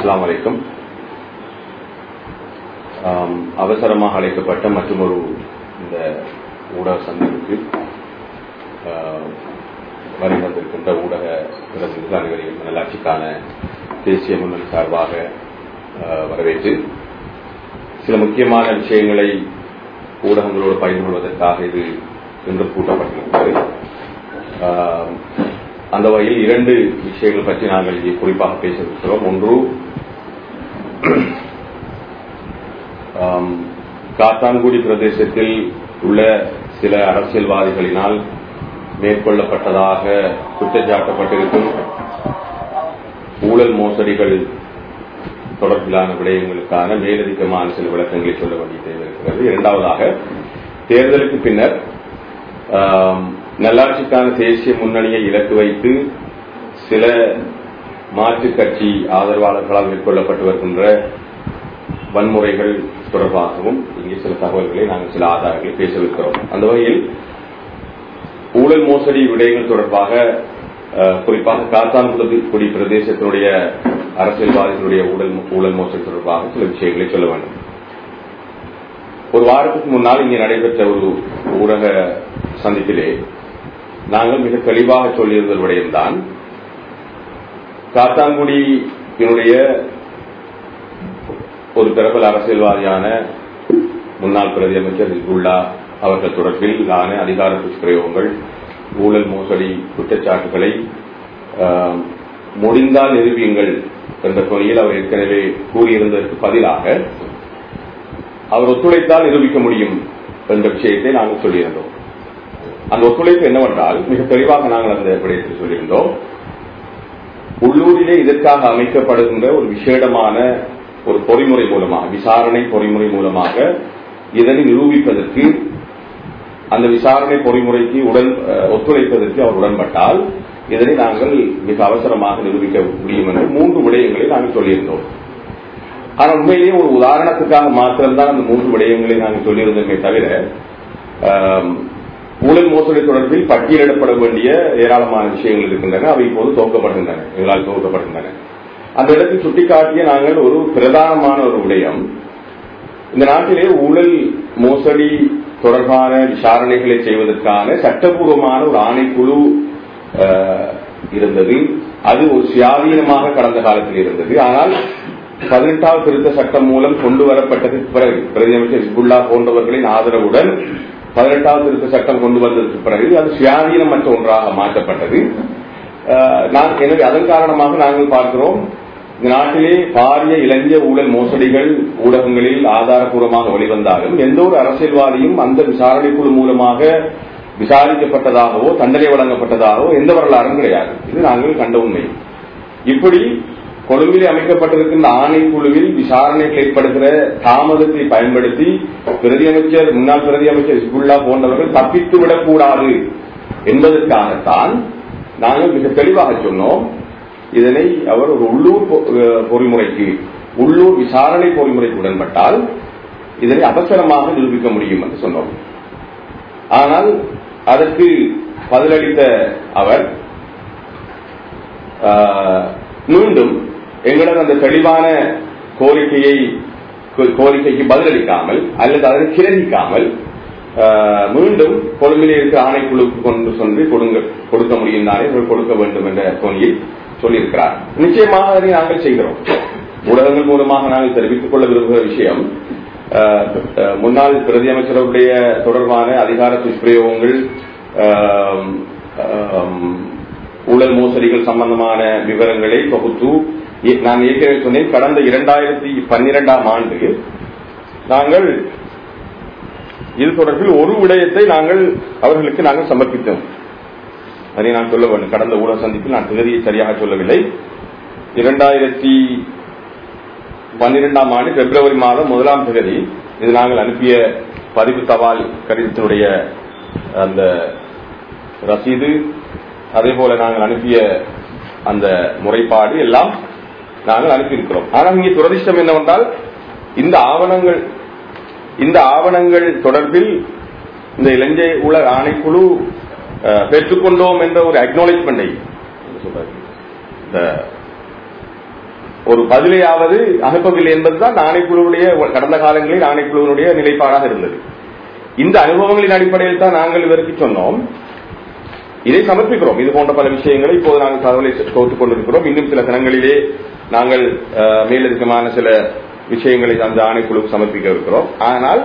அஸ்லாம் வலைக்கும் அவசரமாக அழைக்கப்பட்ட மற்றும் ஒரு இந்த ஊடக சந்திப்புக்கு வரி வந்திருக்கின்ற ஊடக பிரதிநிதிகள் அனைவரையும் நல்லாட்சிக்கான தேசிய முன்னணி சார்பாக வரவேற்று சில முக்கியமான விஷயங்களை ஊடகங்களோடு பகிர்ந்து கொள்வதற்காக இது இன்று கூட்டப்பட்டிருக்கிறது அந்த வகையில் இரண்டு விஷயங்கள் பற்றி நாங்கள் இங்கே குறிப்பாக பேசியிருக்கிறோம் ஒன்று காத்தான்குடி பிரதேசத்தில் உள்ள சில அரசியல்வாதிகளினால் மேற்கொள்ளப்பட்டதாக குற்றச்சாட்டப்பட்டிருக்கும் ஊழல் மோசடிகள் தொடர்பிலான விடயங்களுக்கான மேலதிகமான சில விளக்கங்களை சொல்ல வேண்டிய தேவை இருக்கிறது இரண்டாவதாக தேர்தலுக்கு பின்னர் நல்லாட்சிக்கான தேசிய முன்னணியை இலக்கு வைத்து சில மாற்றுக் கட்சி ஆதரவாளர்களால் மேற்கொள்ளப்பட்டு வருகின்ற வன்முறைகள் தொடர்பாகவும் இங்கே சில தகவல்களை நாங்கள் சில ஆதாரங்களை பேசவிருக்கிறோம் அந்த வகையில் ஊழல் மோசடி விடயங்கள் தொடர்பாக குறிப்பாக காத்தான்குடி பிரதேசத்தினுடைய அரசியல்வாதிகளுடைய ஊழல் ஊழல் மோசடி தொடர்பாக சில விஷயங்களை சொல்ல வேண்டும் ஒரு வாரத்துக்கு முன்னால் இங்கே நடைபெற்ற ஒரு ஊடக சந்திப்பிலே நாங்கள் மிக தெளிவாக சொல்லியிருந்த விடயம்தான் காத்தான்குடியினுடைய ஒரு பிரபல அரசியல்வாதியான முன்னாள் பிரதி அமைச்சர் ஹிஸ்புல்லா அவர்கள் தொடர்பில் ஆன அதிகார துஷ்பிரயோகங்கள் ஊழல் மோசடி குற்றச்சாட்டுகளை முடிந்தால் நிரூபியுங்கள் என்ற துணையில் அவர் ஏற்கனவே கூறியிருந்ததற்கு பதிலாக அவர் ஒத்துழைத்தால் நிரூபிக்க முடியும் என்ற விஷயத்தை நாங்கள் சொல்லியிருந்தோம் அந்த ஒத்துழைப்பு என்னவென்றால் மிக தெளிவாக நாங்கள் அந்த விடயத்தில் சொல்லியிருந்தோம் உள்ளூரிலே இதற்காக அமைக்கப்படுகின்ற ஒரு விசேடமான ஒரு பொறிமுறை மூலமாக விசாரணை பொறிமுறை மூலமாக இதனை நிரூபிப்பதற்கு அந்த விசாரணை பொறிமுறைக்கு உடன் ஒத்துழைப்பதற்கு அவர் உடன்பட்டால் இதனை நாங்கள் மிக அவசரமாக நிரூபிக்க முடியும் என்று மூன்று விடயங்களை நாங்கள் சொல்லியிருந்தோம் ஆனால் உண்மையிலேயே ஒரு உதாரணத்துக்காக மாத்திரம்தான் அந்த மூன்று விடயங்களை நாங்கள் சொல்லியிருந்தோமே தவிர ஊழல் மோசடி தொடர்பில் பட்டியலிடப்பட வேண்டிய ஏராளமான விஷயங்கள் இருக்கின்றன அவை இப்போது துவக்கப்படுகின்றன எங்களால் துவக்கப்படுகின்றன அந்த இடத்தில் சுட்டிக்காட்டிய நாங்கள் ஒரு பிரதானமான ஒரு விடயம் இந்த நாட்டிலே ஊழல் மோசடி தொடர்பான விசாரணைகளை செய்வதற்கான சட்டபூர்வமான ஒரு ஆணைக்குழு இருந்தது அது ஒரு சுயாதீனமாக கடந்த காலத்தில் இருந்தது ஆனால் பதினெட்டாவது திருத்த சட்டம் மூலம் கொண்டு வரப்பட்டதற்கு பிறகு பிரதியமைச்சர் ஹிஸ்புல்லா போன்றவர்களின் ஆதரவுடன் பதினெட்டாவது திருத்த சட்டம் கொண்டு வந்ததற்கு பிறகு அது சுயாதீனமற்ற ஒன்றாக மாற்றப்பட்டது எனவே அதன் காரணமாக நாங்கள் பார்க்கிறோம் இந்த நாட்டிலே பாரிய இளைஞ ஊழல் மோசடிகள் ஊடகங்களில் ஆதாரபூர்வமாக வெளிவந்தாலும் எந்த ஒரு அரசியல்வாதியும் அந்த விசாரணை குழு மூலமாக விசாரிக்கப்பட்டதாகவோ தண்டனை வழங்கப்பட்டதாகவோ எந்த வரலாறும் கிடையாது இது நாங்கள் கண்ட உண்மை இப்படி கொழும்பில் அமைக்கப்பட்டிருக்கின்ற ஆணைக்குழுவில் விசாரணைகள் ஏற்படுகிற தாமதத்தை பயன்படுத்தி பிரதியமைச்சர் முன்னாள் பிரதியமைச்சர் ஹிஸ்புல்லா போன்றவர்கள் தப்பித்து விடக்கூடாது என்பதற்காகத்தான் நாங்கள் மிக தெளிவாக சொன்னோம் இதனை அவர் ஒரு உள்ளூர் பொறிமுறைக்கு உள்ளூர் விசாரணை பொறிமுறைக்கு உடன்பட்டால் இதனை அவசரமாக நிரூபிக்க முடியும் என்று சொன்னோம் ஆனால் அதற்கு பதிலளித்த அவர் மீண்டும் எங்களது அந்த தெளிவான கோரிக்கையை கோரிக்கைக்கு பதிலளிக்காமல் அல்லது அதனை கிரகிக்காமல் மீண்டும் கொழும்பிலே இருக்க ஆணைக்குழுக்கு கொண்டு சென்று கொடுக்க முடியும் தானே கொடுக்க வேண்டும் என்ற தொனியில் சொல்லியிருக்கிறார் நிச்சயமாக அதனை நாங்கள் செய்கிறோம் ஊடகங்கள் மூலமாக நாங்கள் தெரிவித்துக் கொள்ள விரும்புகிற விஷயம் முன்னாள் பிரதி அமைச்சருடைய தொடர்பான அதிகார துஷ்பிரயோகங்கள் ஊழல் மோசடிகள் சம்பந்தமான விவரங்களை தொகுத்து நான் ஏற்கனவே சொன்னேன் கடந்த இரண்டாயிரத்தி பன்னிரெண்டாம் ஆண்டு நாங்கள் இது தொடர்பில் ஒரு விடயத்தை நாங்கள் அவர்களுக்கு நாங்கள் சமர்ப்பித்தோம் அதை நான் சொல்ல வேண்டும் கடந்த ஊடக சந்திப்பில் நான் தேதியை சரியாக சொல்லவில்லை இரண்டாயிரத்தி பன்னிரெண்டாம் ஆண்டு பிப்ரவரி மாதம் முதலாம் தேதி இது நாங்கள் அனுப்பிய பதிவு தபால் கடிதத்தினுடைய அந்த ரசீது அதே போல நாங்கள் அனுப்பிய அந்த முறைப்பாடு எல்லாம் நாங்கள் அனுப்பியிருக்கிறோம் ஆனால் இங்கே துரதிஷ்டம் என்னவென்றால் இந்த ஆவணங்கள் இந்த ஆவணங்கள் தொடர்பில் இந்த இலங்கை உலக ஆணைக்குழு அஹ், பெற்றுக்கொண்டோம் என்ற ஒரு அக்னாலேஜ்மெண்டை இந்த ஒரு பதிலையாவது அனுப்பவில்லை என்பதுதான் ஆணைக்குழுவுடைய கடந்த காலங்களில் ஆணைக்குழுவினுடைய நிலைப்பாடாக இருந்தது இந்த அனுபவங்களின் அடிப்படையில் தான் நாங்கள் இவருக்கு சொன்னோம் இதை சமர்ப்பிக்கிறோம் இது போன்ற பல விஷயங்களை இப்போது நாங்கள் தகவலை கோர்த்துக் கொண்டிருக்கிறோம் இன்னும் சில தினங்களிலே நாங்கள் அஹ், மேலதிகமான சில விஷயங்களை அந்த ஆணைக்குழுவுக்கு சமர்ப்பிக்க இருக்கிறோம் ஆனால்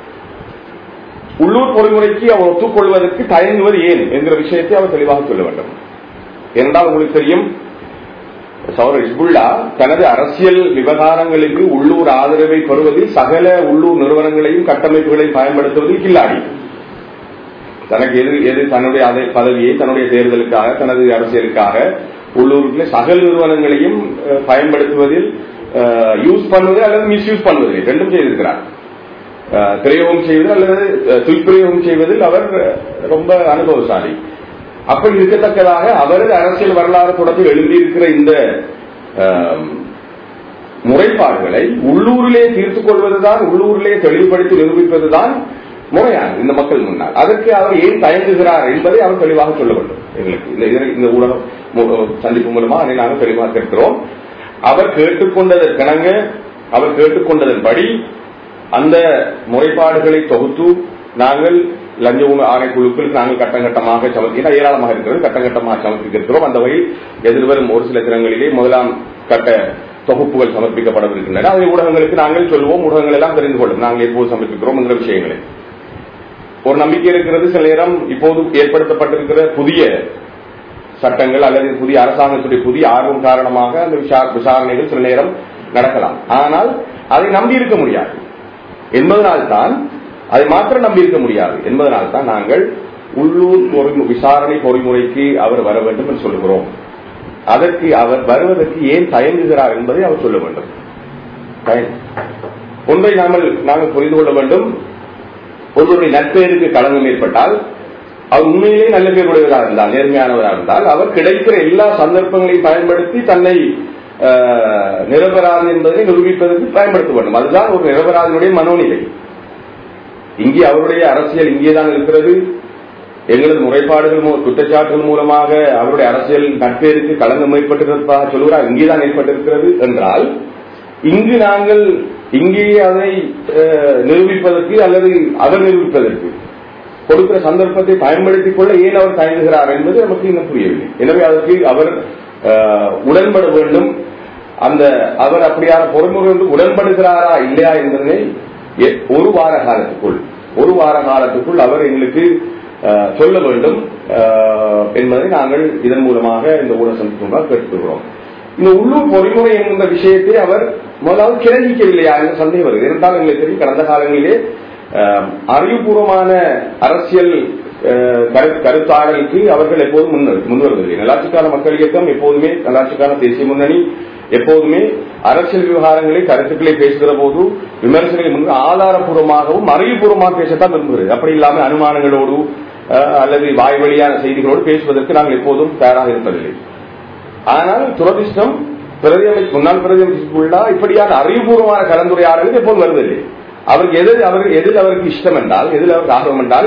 உள்ளூர் பொறிமுறைக்கு அவர் ஒத்துக்கொள்வதற்கு தயங்குவது ஏன் என்கிற விஷயத்தை அவர் தெளிவாக சொல்ல வேண்டும் ஏனென்றால் உங்களுக்கு தெரியும் சௌரர் இஸ்புல்லா தனது அரசியல் விவகாரங்களுக்கு உள்ளூர் ஆதரவை பெறுவதில் சகல உள்ளூர் நிறுவனங்களையும் கட்டமைப்புகளையும் பயன்படுத்துவதில் கில்லாடி தனக்கு எது எது தன்னுடைய அதை பதவியை தன்னுடைய தேர்தலுக்காக தனது அரசியலுக்காக உள்ளூருக்குள்ள சகல நிறுவனங்களையும் அஹ், பயன்படுத்துவதில் யூஸ் பண்ணுவது அல்லது மிஸ்யூஸ் பண்ணுவதில்லை ரெண்டும் செய்திருக்கிறார் அஹ், பிரயோகம் செய்வது அல்லது அஹ், துஷ்பிரயோகம் செய்வதில் அவர் அஹ், ரொம்ப அனுபவசாலி அப்படி இருக்கத்தக்கதாக அவரது அரசியல் வரலாறு தொடர்பில் எழுதியிருக்கிற இந்த அஹ், முறைப்பாடுகளை உள்ளூரிலே தீர்த்துக் கொள்வதுதான் உள்ளூரிலே தெளிவுபடுத்தி நிரூபிப்பதுதான் முறையானது இந்த மக்கள் முன்னால் அதற்கு அவர் ஏன் தயங்குகிறார் என்பதை அவர் தெளிவாக சொல்ல வேண்டும் எங்களுக்கு இந்த இதனை- இந்த ஊடக மு- சந்திப்பு மூலமா அதை நாங்கள் தெளிவாக கேட்கிறோம் அவர் கேட்டுக்கொண்டதற்கிணங்க அவர் கேட்டுக்கொண்டதன்படி அந்த முறைப்பாடுகளை தொகுத்து நாங்கள் லஞ்ச ஊழல் ஆணைக்குழுக்களுக்கு நாங்கள் கட்டம் கட்டமாக சமர்ப்பிக்க ஏராளமாக இருக்கிறது கட்டம் கட்டமாக சமர்ப்பிக்கிறோம் அந்த வகையில் எதிர்வரும் ஒரு சில தினங்களிலே முதலாம் கட்ட தொகுப்புகள் சமர்ப்பிக்கப்படவிருக்கின்றன அதை ஊடகங்களுக்கு நாங்கள் சொல்லுவோம் ஊடகங்கள் எல்லாம் தெரிந்து கொள்ளும் நாங்கள் எப்போது சமர்ப்பிக்கிறோம் என்கிற விஷயங்களை ஒரு நம்பிக்கை இருக்கிறது சில நேரம் இப்போது ஏற்படுத்தப்பட்டிருக்கிற புதிய சட்டங்கள் அல்லது புதிய அரசாங்கத்துடைய புதிய ஆர்வம் காரணமாக அந்த விசா- விசாரணைகள் சில நேரம் நடக்கலாம் ஆனால் அதை நம்பி இருக்க முடியாது என்பதனால்தான் அதை மாத்திரம் நம்பி இருக்க முடியாது என்பதனால்தான் நாங்கள் உள்ளூர் பொறி- விசாரணை பொறிமுறைக்கு அவர் வர வேண்டும் என்று சொல்லுகிறோம் அதற்கு அவர் வருவதற்கு ஏன் தயங்குகிறார் என்பதை அவர் சொல்ல வேண்டும் தயங்க- ஒன்றை நாங்கள் நாங்கள் புரிந்து கொள்ள வேண்டும் ஒருவருடைய நற்பெயருக்கு களங்கம் ஏற்பட்டால் அவர் உண்மையிலே நல்ல பேர் உடையவராக இருந்தால் நேர்மையானவராக இருந்தால் அவர் கிடைக்கிற எல்லா சந்தர்ப்பங்களையும் பயன்படுத்தி தன்னை ஆஹ், நிரபராதி என்பதை நிரூபிப்பதற்கு பயன்படுத்த வேண்டும் அதுதான் ஒரு நிரபராதியுடைய மனோநிலை இங்கே அவருடைய அரசியல் இங்கேதான் இருக்கிறது எங்களது முறைப்பாடுகள் மூ- குற்றச்சாட்டுகள் மூலமாக அவருடைய அரசியல் நட்பேருக்கு களங்கம் ஏற்பட்டிருப்பதாக சொல்கிறார் இங்கேதான் ஏற்பட்டிருக்கிறது என்றால் இங்கு நாங்கள் இங்கேயே அதை அஹ், நிரூபிப்பதற்கு அல்லது அவர் நிரூபிப்பதற்கு கொடுக்கிற சந்தர்ப்பத்தை பயன்படுத்திக் கொள்ள ஏன் அவர் தயங்குகிறார் என்பது நமக்கு இன்னும் புரியவில்லை எனவே அதற்கு அவர் அஹ், உடன்பட வேண்டும் அந்த அவர் அப்படியான பொறுமுறை உடன்படுகிறாரா இல்லையா என்பதனை எ- ஒரு வார காலத்துக்குள் ஒரு வார காலத்துக்குள் அவர் எங்களுக்கு அஹ், சொல்ல வேண்டும் அஹ், என்பதை நாங்கள் இதன் மூலமாக இந்த ஊடக சந்திப்பு கேட்டுக்கொள்கிறோம் இந்த உள்ளூர் பொறிமுறை என்கின்ற விஷயத்தை அவர் முதலாவது கிரகிக்கவில்லையா என்ற சந்தேகம் வருது இருந்தாலும் எங்களுக்கு தெரியும் கடந்த காலங்களிலே அஹ், அறிவுபூர்வமான அரசியல் அஹ், கரு- கருத்தாடலுக்கு அவர்கள் எப்போதும் முன் முன்வருவதில்லை நல்லாட்சிக்கான மக்கள் இயக்கம் எப்போதுமே நல்லாட்சிக்கான தேசிய முன்னணி எப்போதுமே அரசியல் விவகாரங்களை கருத்துக்களை பேசுகிற போது விமர்சனங்களை முன் ஆதாரபூர்வமாகவும் அறிவுபூர்வமாக பேசத்தான் விரும்புகிறது அப்படி இல்லாமல் அனுமானங்களோடு அஹ், அல்லது வாய் வழியான செய்திகளோடு பேசுவதற்கு நாங்கள் எப்போதும் தயாராக இருப்பதில்லை ஆனால் துரதிர்ஷ்டம் பிரதி அமைச்சர் முன்னாள் பிரதி அமைச்சருக்குள்ளா இப்படியான அறிவுபூர்வமான கலந்துரையாடல்கள் எப்போது வருவதில்லை அவருக்கு எது அவர் எதில் அவருக்கு இஷ்டம் என்றால் எதில் அவருக்கு ஆர்வம் என்றால்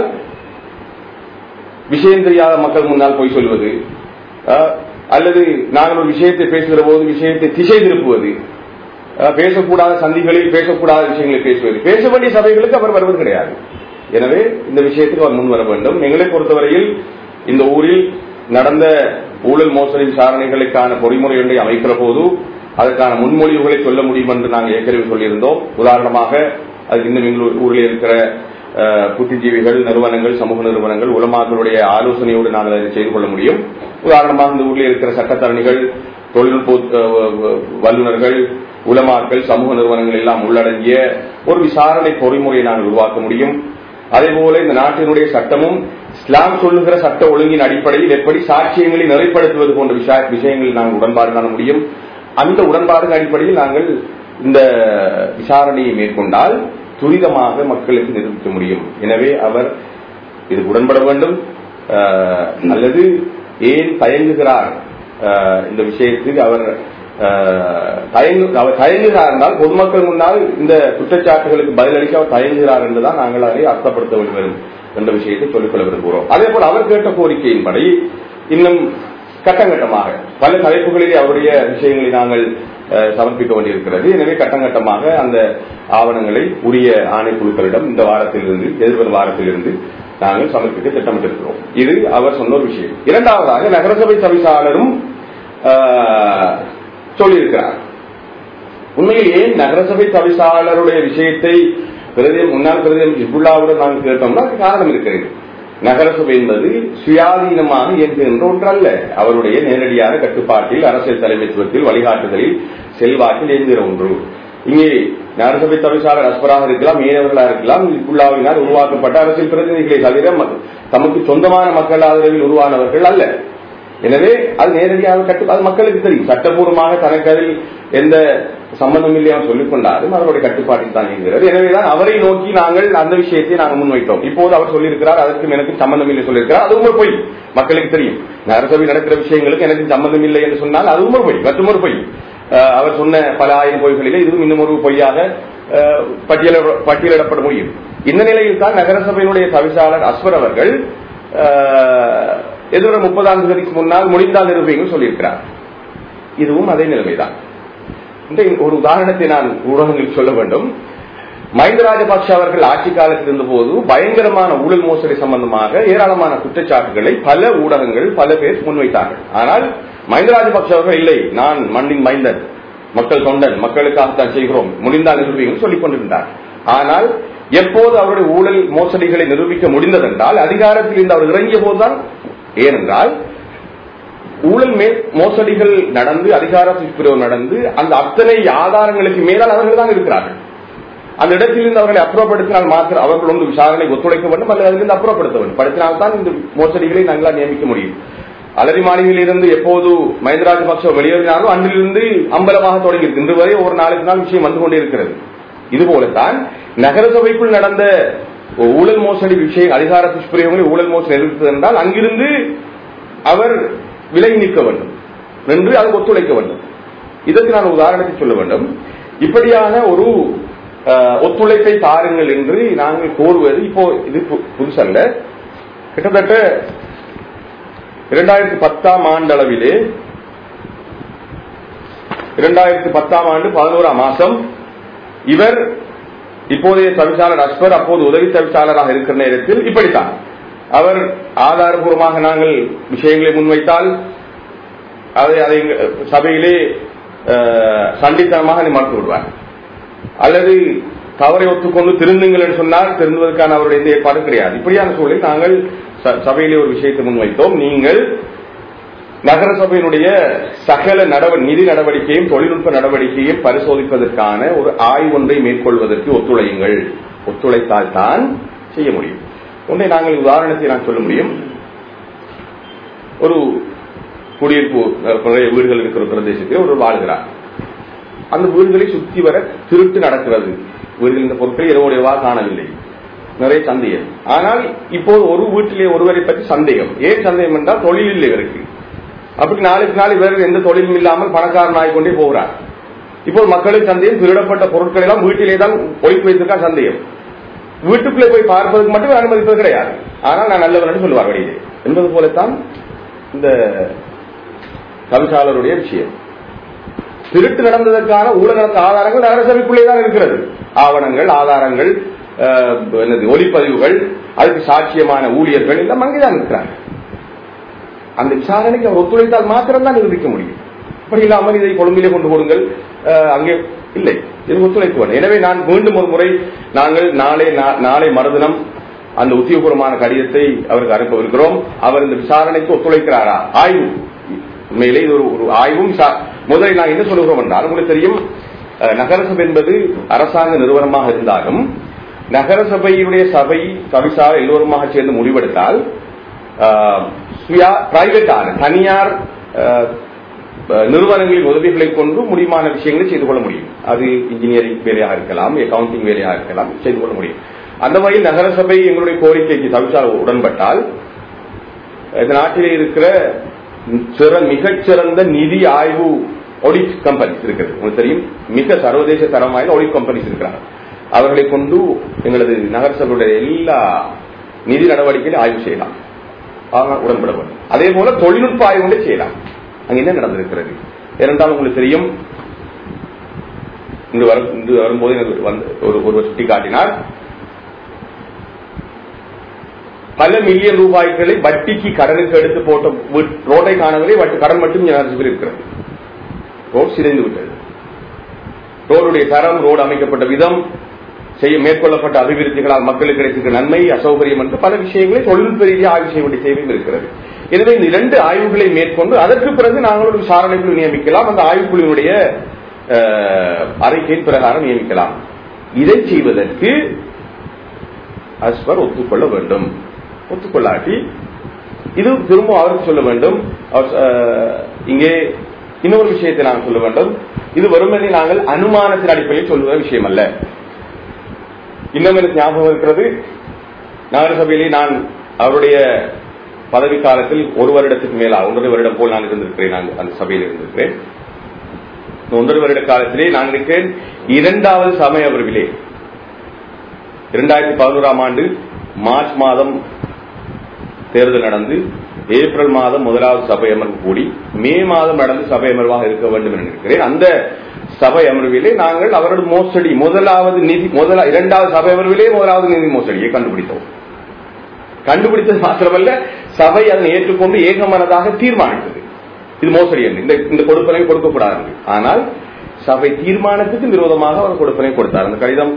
விஷயம் தெரியாத மக்கள் முன்னால் போய் சொல்வது அஹ், அல்லது நாங்கள் ஒரு விஷயத்தை பேசுகிற போது விஷயத்தை திசை திருப்புவது அஹ், பேசக்கூடாத சந்திகளில் பேசக்கூடாத விஷயங்களை பேசுவது பேச வேண்டிய சபைகளுக்கு அவர் வருவது கிடையாது எனவே இந்த விஷயத்துக்கு அவர் முன் வர வேண்டும் எங்களை பொறுத்தவரையில் இந்த ஊரில் நடந்த ஊழல் மோசடி விசாரணைகளுக்கான பொறிமுறை ஒன்றை அமைக்கிற போது அதற்கான முன்மொழிவுகளை சொல்ல முடியும் என்று நாங்கள் ஏற்கனவே சொல்லியிருந்தோம் உதாரணமாக அது இன்னும் எங்கள் ஊரில் இருக்கிற அஹ், புத்திஜீவிகள் நிறுவனங்கள் சமூக நிறுவனங்கள் உலமாக்களுடைய ஆலோசனையோடு நாங்கள் அதை செய்து கொள்ள முடியும் உதாரணமாக இந்த ஊரில் இருக்கிற சட்டத்தரணிகள் தொழில்நுட்ப அஹ், வல்லுநர்கள் உலமாக்கள் சமூக நிறுவனங்கள் எல்லாம் உள்ளடங்கிய ஒரு விசாரணை பொறிமுறையை நாங்கள் உருவாக்க முடியும் அதே போல இந்த நாட்டினுடைய சட்டமும் இஸ்லாம் சொல்லுகிற சட்ட ஒழுங்கின் அடிப்படையில் எப்படி சாட்சியங்களை நிறைப்படுத்துவது போன்ற விஷய- விஷயங்களில் நாங்கள் உடன்பாடு காண முடியும் அந்த உடன்பாடு அடிப்படையில் நாங்கள் இந்த விசாரணையை மேற்கொண்டால் துரிதமாக மக்களுக்கு நிரூபிக்க முடியும் எனவே அவர் இது உடன்பட வேண்டும் அஹ், அல்லது ஏன் தயங்குகிறார் அஹ், இந்த விஷயத்துக்கு அவர் அஹ், தயங்கு அவர் தயங்குகிறார் என்றால் பொதுமக்கள் முன்னால் இந்த குற்றச்சாட்டுகளுக்கு பதிலளிக்க அவர் தயங்குகிறார் என்றுதான் நாங்கள் அதை அர்த்தப்படுத்த வேண்டும் என்ற விஷயத்தை சொல்லிக்கொள்ள விரும்புகிறோம் அதே போல் அவர் கேட்ட கோரிக்கையின்படி இன்னும் கட்டம் கட்டமாக பல தலைப்புகளிலே அவருடைய விஷயங்களை நாங்கள் அஹ், சமர்ப்பிக்க வேண்டியிருக்கிறது எனவே கட்டம் கட்டமாக அந்த ஆவணங்களை உரிய ஆணைக்குழுக்களிடம் இந்த வாரத்திலிருந்து எதிர்வரும் வாரத்திலிருந்து நாங்கள் சமர்ப்பிக்க திட்டமிட்டிருக்கிறோம் இது அவர் சொன்ன ஒரு விஷயம் இரண்டாவதாக நகரசபை தவிசாளரும் அஹ், சொல்லியிருக்கிறார் உண்மையில் ஏன் நகரசபை தவிசாளருடைய விஷயத்தை பிரதேம் முன்னாள் பிரதேம் ஹிபுல்லாவுடன் நாங்கள் கேட்டோம்னா அதுக்கு காரணம் இருக்கிறது நகரசபை என்பது சுயாதீனமாக இயங்குகின்ற ஒன்றல்ல அவருடைய நேரடியான கட்டுப்பாட்டில் அரசியல் தலைமைத்துவத்தில் வழிகாட்டுதலில் செல்வாக்கில் இயங்குகிற ஒன்று இங்கே நகரசபை தவிசாளர் அஸ்பராக இருக்கலாம் மீனவர்களாக இருக்கலாம் ஹிபுல்லாவினால் உருவாக்கப்பட்ட அரசியல் பிரதிநிதிகளை தவிர ம- தமக்கு சொந்தமான மக்கள் ஆதரவில் உருவானவர்கள் அல்ல எனவே அது நேரடியாக கட்டு அது மக்களுக்கு தெரியும் சட்டபூர்வமாக தனக்கு அதில் எந்த சம்பந்தம் இல்லையா சொல்லிக் கொண்டாலும் அவருடைய கட்டுப்பாட்டில் தான் இருக்கிறது எனவேதான் அவரை நோக்கி நாங்கள் அந்த விஷயத்தை நாங்கள் முன்வைத்தோம் இப்போது அவர் சொல்லியிருக்கிறார் அதற்கும் எனக்கு சம்பந்தம் இல்லை சொல்லியிருக்கிறார் அது உண்மை பொய் மக்களுக்கு தெரியும் நகரசபை நடக்கிற விஷயங்களுக்கு எனக்கு சம்பந்தம் இல்லை என்று சொன்னால் அது உண்மை பொய் மற்றும் ஒரு பொய் அஹ், அவர் சொன்ன பல ஆயிரம் பொய்களிலே இதுவும் இன்னும் ஒரு பொய்யாக அஹ், பட்டியலிட பட்டியலிடப்பட முடியும் இந்த நிலையில் தான் நகரசபையினுடைய தவிசாளர் அஸ்வர் அவர்கள் அஹ், எதிர்வர முப்பதாம் தேதிக்கு முன்னால் முடிந்தால் நிரூபிங்கள் சொல்லியிருக்கிறார் இதுவும் அதே நிலைமைதான் இந்த ஒரு உதாரணத்தை நான் ஊடகங்களில் சொல்ல வேண்டும் மஹிந்த ராஜபக்ஷ அவர்கள் ஆட்சி காலத்தில் இருந்தபோது பயங்கரமான ஊழல் மோசடி சம்பந்தமாக ஏராளமான குற்றச்சாட்டுகளை பல ஊடகங்கள் பல பேர் முன்வைத்தார்கள் ஆனால் மஹிந்த ராஜபக்ஷ அவர்கள் இல்லை நான் மண்ணின் மைந்தன் மக்கள் தொண்டன் மக்களுக்காகத்தான் செய்கிறோம் முடிந்தால் நிரூபிங்கள் சொல்லிக் கொண்டிருந்தார் ஆனால் எப்போது அவருடைய ஊழல் மோசடிகளை நிரூபிக்க முடிந்ததென்றால் அதிகாரத்தில் இருந்து அவர் இறங்கிய போதுதான் ஏனென்றால் ஊழல் மே மோசடிகள் நடந்து அதிகாரத்தில் பிரிவு நடந்து அந்த அத்தனை ஆதாரங்களுக்கு மேலால் அவர்கள் தான் இருக்கிறார்கள் அந்த இடத்திலிருந்து அவர்களை அப்புறப்படுத்தினால் மாத்திரம் அவர்கள் வந்து விசாரணை ஒத்துழைக்க வேண்டும் அல்லது அதிலிருந்து அப்புறப்படுத்த வேண்டும் படுத்தினால்தான் இந்த மோசடிகளை நாங்களால் நியமிக்க முடியும் அலரி மாநில இருந்து எப்போது மஹிந்த ராஜபக்ச வெளியேறினாரோ அன்றிலிருந்து அம்பலமாக தொடங்கி இருக்கு இன்று வரை ஒரு நாளுக்கு நாள் விஷயம் வந்து கொண்டே இருக்கிறது இதுபோலத்தான் நகரசபைக்குள் நடந்த ஊழல் மோசடி விஷயம் அதிகார துஷ்பிரயோகங்களை ஊழல் மோசடி நிறுத்தது என்றால் அங்கிருந்து அவர் விலகி நிற்க வேண்டும் என்று அது ஒத்துழைக்க வேண்டும் இதற்கு நான் உதாரணத்தை சொல்ல வேண்டும் இப்படியான ஒரு அஹ், ஒத்துழைப்பை தாருங்கள் என்று நாங்கள் கோருவது இப்போ இது பு- புதுசல்ல கிட்டத்தட்ட இரண்டாயிரத்தி பத்தாம் ஆண்டளவிலே இரண்டாயிரத்தி பத்தாம் ஆண்டு பதினோராம் மாசம் இவர் இப்போதைய தவிசாளர் அஸ்பர் அப்போது உதவி தவிசாளராக இருக்கிற நேரத்தில் இப்படித்தான் அவர் ஆதாரபூர்வமாக நாங்கள் விஷயங்களை முன்வைத்தால் அதை அதை இங்க சபையிலே அஹ், சண்டித்தனமாக அதை மறுத்து விடுவார் அல்லது தவறை ஒத்துக்கொண்டு திருந்துங்கள் என்று சொன்னால் திருந்துவதற்கான அவருடைய எந்த ஏற்பாடும் கிடையாது இப்படியான சூழலில் நாங்கள் ச- சபையிலே ஒரு விஷயத்தை முன்வைத்தோம் நீங்கள் நகரசபையினுடைய சகல நடவ நிதி நடவடிக்கையும் தொழில்நுட்ப நடவடிக்கையும் பரிசோதிப்பதற்கான ஒரு ஆய்வொன்றை மேற்கொள்வதற்கு ஒத்துழையுங்கள் ஒத்துழைத்தால் தான் செய்ய முடியும் ஒன்றை நாங்கள் உதாரணத்தை நான் சொல்ல முடியும் ஒரு குடியிருப்பு அஹ், நிறைய வீடுகள் இருக்கிற பிரதேசத்தில் ஒரு வாழ்கிறார் அந்த வீடுகளை சுற்றி வர திருட்டு நடக்கிறது வீடுகளில் இந்த பொருட்களை இரவோடையவா காணவில்லை நிறைய சந்தேகம் ஆனால் இப்போது ஒரு வீட்டிலே ஒருவரை பற்றி சந்தேகம் ஏன் சந்தேகம் என்றால் தொழில் இல்லை இவருக்கு அப்படி நாளுக்கு நாள் வேறு எந்த தொழிலும் இல்லாமல் பணக்காரன் ஆகிக்கொண்டே போகிறார் இப்போ மக்களுக்கு சந்தேகம் திருடப்பட்ட பொருட்கள் எல்லாம் வீட்டிலே தான் ஒழிப்பு வைத்திருக்கா சந்தேகம் வீட்டுக்குள்ளே போய் பார்ப்பதற்கு மட்டுமே அனுமதிப்பது கிடையாது ஆனால் நான் நல்லவன் என்று சொல்லுவார் வெளியிலே என்பது போலத்தான் இந்த கவிசாளருடைய விஷயம் திருட்டு நடந்ததற்கான ஊழல் நடந்த ஆதாரங்கள் நகரசபைக்குள்ளே தான் இருக்கிறது ஆவணங்கள் ஆதாரங்கள் அஹ், என்னது ஒளிப்பதிவுகள் அதுக்கு சாட்சியமான ஊழியர்கள் எல்லாம் அங்கேதான் இருக்கிறார்கள் அந்த விசாரணைக்கு அவர் ஒத்துழைத்தால் மாத்திரம்தான் நிரூபிக்க முடியும் அப்படி இல்லாமல் இதை கொழும்பிலே கொண்டு போடுங்கள் அஹ், அங்கே இல்லை இது ஒத்துழைக்க வேண்டும் எனவே நான் மீண்டும் ஒரு முறை நாங்கள் நாளை நா- நாளை மறுதினம் அந்த உத்தியோகபூர்வமான கடிதத்தை அவருக்கு அனுப்பவிருக்கிறோம் அவர் இந்த விசாரணைக்கு ஒத்துழைக்கிறாரா ஆய்வு உண்மையிலே இது ஒரு ஒரு ஆய்வும் விசா- முதலில் நான் என்ன சொல்லுகிறோம் என்றால் உங்களுக்கு தெரியும் அஹ், நகரசபை என்பது அரசாங்க நிறுவனமாக இருந்தாலும் நகரசபையுடைய சபை கவிசார் எல்லோருமாக சேர்ந்து முடிவெடுத்தால் பிரைவேட்டான தனியார் அஹ், அஹ், நிறுவனங்களின் உதவிகளை கொண்டு முடியுமான விஷயங்களை செய்து கொள்ள முடியும் அது இன்ஜினியரிங் வேலையாக இருக்கலாம் அக்கவுண்டிங் வேலையாக இருக்கலாம் செய்து கொள்ள முடியும் அந்த வகையில் நகரசபை எங்களுடைய கோரிக்கைக்கு தவிசார் உடன்பட்டால் இந்த நாட்டிலே இருக்கிற சிற- மிகச்சிறந்த நிதி ஆய்வு ஆடிட் கம்பெனிஸ் இருக்கிறது உங்களுக்கு தெரியும் மிக சர்வதேச தரம் வாய்ந்த ஆடிட் கம்பெனிஸ் இருக்கிறார்கள் அவர்களை கொண்டு எங்களது நகரசபையுடைய எல்லா நிதி நடவடிக்கைகளை ஆய்வு செய்யலாம் ஆக உடன்பட வேண்டும் அதே போல தொழில்நுட்ப ஆய்வு கொண்டு செய்யலாம் அங்க என்ன நடந்திருக்கிறது ஏனென்றால் உங்களுக்கு தெரியும் இங்கு வரும் இங்கு வரும்போது எனக்கு வந்து ஒரு ஒருவர் சுட்டி காட்டினார் பல மில்லியன் ரூபாய்களை வட்டிக்கு கடனுக்கு எடுத்து போட்ட வீட்- ரோட்டை காணவில்லை வட்டி கடன் மட்டும் ஜனாதிபதி இருக்கிறது ரோட் சிதைந்து விட்டது ரோடுடைய தரம் ரோடு அமைக்கப்பட்ட விதம் செய்ய மேற்கொள்ளப்பட்ட அபிவிருத்திகளால் மக்களுக்கு கிடைத்திருக்கிற நன்மை அசௌகரியம் என்று பல விஷயங்களை தொழில்நுட்ப ரீதியாக ஆய்வு செய்ய வேண்டிய தேவையும் இருக்கிறது எனவே இந்த இரண்டு ஆய்வுகளை மேற்கொண்டு அதற்கு பிறகு நாங்கள் ஒரு விசாரணை குழு நியமிக்கலாம் அந்த ஆய்வுக்குழுவினுடைய அஹ், அறிக்கையின் பிரகாரம் நியமிக்கலாம் இதை செய்வதற்கு அஸ்பர் ஒத்துக்கொள்ள வேண்டும் ஒத்துக்கொள்ளாட்டி இது திரும்ப அவருக்கு சொல்ல வேண்டும் அவர், அஹ், இங்கே இன்னொரு விஷயத்தை நான் சொல்ல வேண்டும் இது வெறுமனே நாங்கள் அனுமானத்தின் அடிப்படையில் சொல்லுகிற விஷயம் அல்ல இன்னும் எனக்கு ஞாபகம் இருக்கிறது நகரசபையிலே நான் அவருடைய பதவி காலத்தில் ஒரு வருடத்துக்கு மேலா ஒன்றரை வருடம் போல் நான் இருந்திருக்கிறேன் நான் அந்த சபையில் இருந்திருக்கிறேன் இந்த ஒன்றரை வருட காலத்திலே நான் இருக்கிறேன் இரண்டாவது சமய அமர்விலே இரண்டாயிரத்தி பதினோராம் ஆண்டு மார்ச் மாதம் தேர்தல் நடந்து ஏப்ரல் மாதம் முதலாவது சபை அமர்வு கூடி மே மாதம் நடந்து சபை அமர்வாக இருக்க வேண்டும் என நினைக்கிறேன் அந்த சபை அமர்விலே நாங்கள் அவரது மோசடி முதலாவது நிதி முதலா இரண்டாவது சபை அமர்விலே முதலாவது நிதி மோசடியை கண்டுபிடித்தோம் கண்டுபிடித்தது மாத்திரமல்ல சபை அதனை ஏற்றுக்கொண்டு ஏகமனதாக தீர்மானித்தது இது மோசடி என்று இந்த இந்த கொடுப்பனை கொடுக்கக்கூடாது ஆனால் சபை தீர்மானத்துக்கு விரோதமாக அவர் கொடுப்பனை கொடுத்தார் அந்த கடிதம்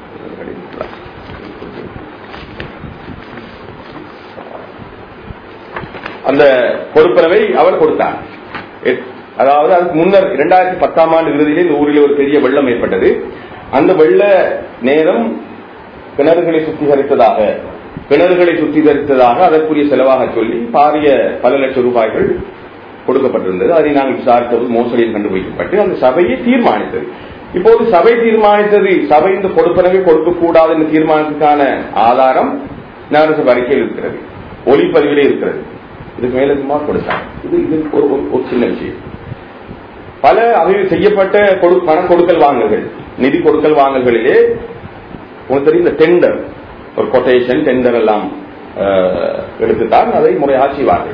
அந்த பொறுப்பனவை அவர் கொடுத்தார் எ- அதாவது அதுக்கு முன்னர் இரண்டாயிரத்தி பத்தாம் ஆண்டு இறுதியிலே இந்த ஊரில் ஒரு பெரிய வெள்ளம் ஏற்பட்டது அந்த வெள்ள நேரம் கிணறுகளை சுத்திகரித்ததாக கிணறுகளை சுத்திகரித்ததாக அதற்குரிய செலவாக சொல்லி பாரிய பல லட்சம் ரூபாய்கள் கொடுக்கப்பட்டிருந்தது அதை நாங்கள் விசாரித்தது மோசடியில் கண்டுபிடிக்கப்பட்டு அந்த சபையை தீர்மானித்தது இப்போது சபை தீர்மானித்தது சபை இந்த கொடுப்பனவை கொடுக்கக்கூடாது என்ற தீர்மானத்துக்கான ஆதாரம் நகரசபை அறிக்கையில் இருக்கிறது ஒளிப்பதிவிலே இருக்கிறது இதுக்கு மேல சும்மா கொடுத்தாங்க இது இது ஒரு ஒரு- ஒரு சின்ன விஷயம் பல அபிவி செய்யப்பட்ட கொடு- பண கொடுக்கல் வாங்கல்கள் நிதி கொடுக்கல் வாங்கல்களிலே உங்களுக்கு தெரியும் இந்த டெண்டர் ஒரு கொட்டேஷன் டெண்டர் எல்லாம் அஹ், எடுத்துத்தான் அதை முறையாக செய்வார்கள்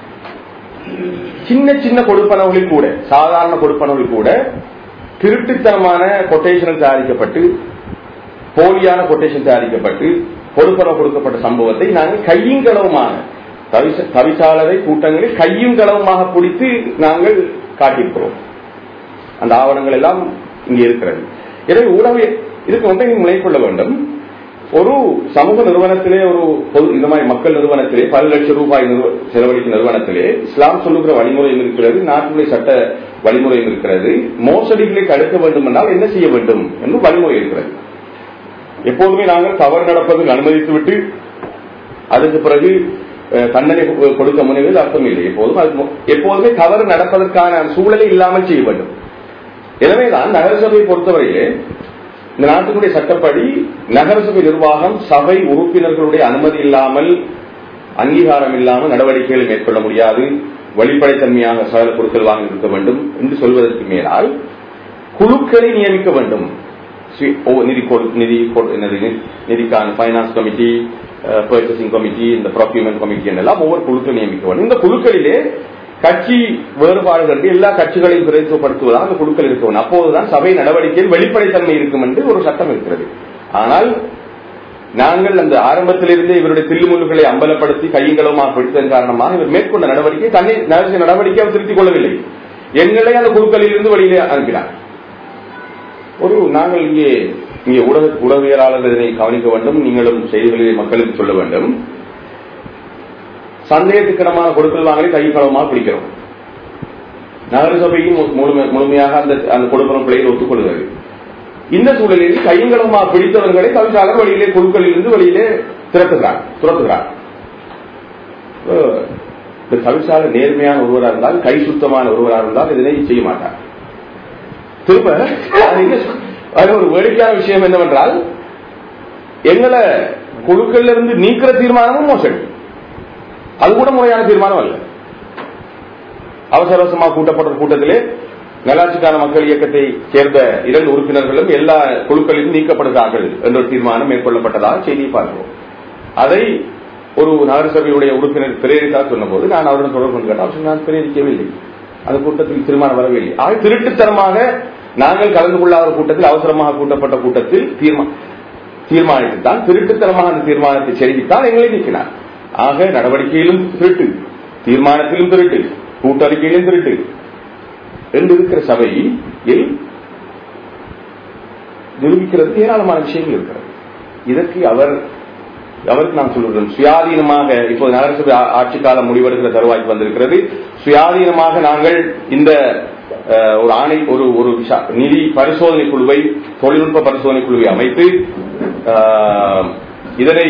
சின்ன சின்ன கொடுப்பனவுகளில் கூட சாதாரண கொடுப்பனவுகளில் கூட திருட்டுத்தனமான கொட்டேஷன் தயாரிக்கப்பட்டு போலியான கொட்டேஷன் தயாரிக்கப்பட்டு கொடுப்பனவு கொடுக்கப்பட்ட சம்பவத்தை நாங்கள் கையும் களவுமாக தவிச- தவிசாளரை கூட்டங்களில் கையும் களவுமாக பிடித்து நாங்கள் காட்டியிருக்கிறோம் அந்த ஆவணங்கள் எல்லாம் இங்கே இருக்கிறது எனவே ஊடக இதுக்கு ஒன்றை நீங்கள் முனைக்கொள்ள வேண்டும் ஒரு சமூக நிறுவனத்திலே ஒரு பொது இந்த மாதிரி மக்கள் நிறுவனத்திலே பல லட்சம் ரூபாய் நிறுவ- செலவழிக்கும் நிறுவனத்திலே இஸ்லாம் சொல்லுகிற வழிமுறையும் இருக்கிறது நாட்டுடைய சட்ட வழிமுறையும் இருக்கிறது மோசடிகளை தடுக்க வேண்டும் என்றால் என்ன செய்ய வேண்டும் என்று வழிமுறை இருக்கிறது எப்போதுமே நாங்கள் தவறு நடப்பதற்கு அனுமதித்து விட்டு அதுக்கு பிறகு அஹ், தண்டனை கொ- கொடுக்க முனைவது அர்த்தம் இல்லை எப்போதும் அது மு- எப்போதுமே தவறு நடப்பதற்கான சூழலை இல்லாமல் செய்ய வேண்டும் எனவேதான் நகரசபையை பொறுத்தவரையிலே இந்த நாட்டினுடைய சட்டப்படி நகரசபை நிர்வாகம் சபை உறுப்பினர்களுடைய அனுமதி இல்லாமல் அங்கீகாரம் இல்லாமல் நடவடிக்கைகளை மேற்கொள்ள முடியாது வெளிப்படைத்தன்மையாக சகல பொருட்கள் வாங்கி இருக்க வேண்டும் என்று சொல்வதற்கு மேலால் குழுக்களை நியமிக்க வேண்டும் ஸ்வி- ஓ, நிதி கொடு- நிதி கொடு- என்னது, நி- நிதிக்கான பைனான்ஸ் கமிட்டி பர்ச்சேசிங் கமிட்டி இந்த ப்ரொக்யூமெண்ட் கமிட்டி எல்லாம் ஒவ்வொரு குழுக்கள் நியமிக்க வேண்டும் இந்த குழுக்களிலே கட்சி வேறுபாடுகள் எல்லா கட்சிகளையும் பிரதித்துவப்படுத்துவதாக அந்த குழுக்கள் இருக்க வேண்டும் அப்போதுதான் சபை நடவடிக்கையில் வெளிப்படைத்தன்மை இருக்கும் என்று ஒரு சட்டம் இருக்கிறது ஆனால் நாங்கள் அந்த ஆரம்பத்திலிருந்தே இவருடைய தில்லுமுல்லுகளை அம்பலப்படுத்தி கையங்களமாக பிடித்ததன் காரணமாக இவர் மேற்கொண்ட நடவடிக்கை தன்னை நடத்திய நடவடிக்கை அவர் திருத்திக் கொள்ளவில்லை எங்களை அந்த குழுக்களில் இருந்து வெளியிலே அனுப்பினார் ஒரு நாங்கள் இங்கே இங்கே ஊடக ஊடகவியலாளர்கள் இதனை கவனிக்க வேண்டும் நீங்களும் செய்திகளை மக்களுக்கு சொல்ல வேண்டும் சந்தேகத்துக்கிடமான கொடுக்கல் வாங்கலை கைக்களமாக பிடிக்கிறோம் நகரசபையும் முழுமை- முழுமையாக அந்த அந்த கொடுப்பன பிள்ளைகள் ஒத்துக்கொள்கிறது இந்த சூழலில் கையங்களமாக பிடித்தவர்களை தவிசாளர் வழியிலே குழுக்களில் இருந்து வெளியிலே திரட்டுகிறார் துரத்துகிறார் அஹ், இந்த தவிசாளர் நேர்மையான ஒருவராக இருந்தால் கை சுத்தமான ஒருவராக இருந்தால் இதனை செய்ய மாட்டார் திரும்ப அது என்ன சொல்- அது ஒரு வேடிக்கையான விஷயம் என்னவென்றால் எங்களை குழுக்கள்ல இருந்து நீக்கிற தீர்மானமும் மோசடி அது கூட முறையான தீர்மானம் அல்ல அவசர அவசரமாக கூட்டப்பட்ட ஒரு கூட்டத்திலே நல்லாட்சிக்கான மக்கள் இயக்கத்தை சேர்ந்த இரண்டு உறுப்பினர்களும் எல்லா குழுக்களிலும் நீக்கப்படுகிறார்கள் என்ற ஒரு தீர்மானம் மேற்கொள்ளப்பட்டதாக செய்தியை பார்க்கிறோம் அதை ஒரு நகரசபையுடைய உறுப்பினர் பிரேரித்தா சொன்னபோது நான் அவருடன் தொடர்பு கொண்டு கேட்டேன் அவர் சொன்னார், நான் பிரேரிக்கவில்லை அந்த கூட்டத்தில் தீர்மானம் வரவில்லை ஆக திருட்டுத்தனமாக நாங்கள் கலந்து கொள்ளாத கூட்டத்தில் அவசரமாக கூட்டப்பட்ட கூட்டத்தில் தீர்மா தீர்மானித்துத்தான் திருட்டுத்தனமாக அந்த தீர்மானத்தை செலுத்தித்தான் எங்களை நீக்கினார் ஆக நடவடிக்கையிலும் திருட்டு தீர்மானத்திலும் திருட்டு கூட்டறிக்கையிலும் திருட்டு என்று இருக்கிற சபையில் நிரூபிக்கிறது ஏராளமான விஷயங்கள் இருக்கிறது இதற்கு அவர் அவருக்கு நான் சொல்லுகிறேன் சுயாதீனமாக இப்போது நகரசபை ஆ- ஆட்சி காலம் முடிவெடுக்கிற தருவாய்க்கு வந்திருக்கிறது சுயாதீனமாக நாங்கள் இந்த அஹ், ஒரு ஆணை ஒரு ஒரு விஷா- நிதி பரிசோதனை குழுவை தொழில்நுட்ப பரிசோதனை குழுவை அமைத்து அஹ், இதனை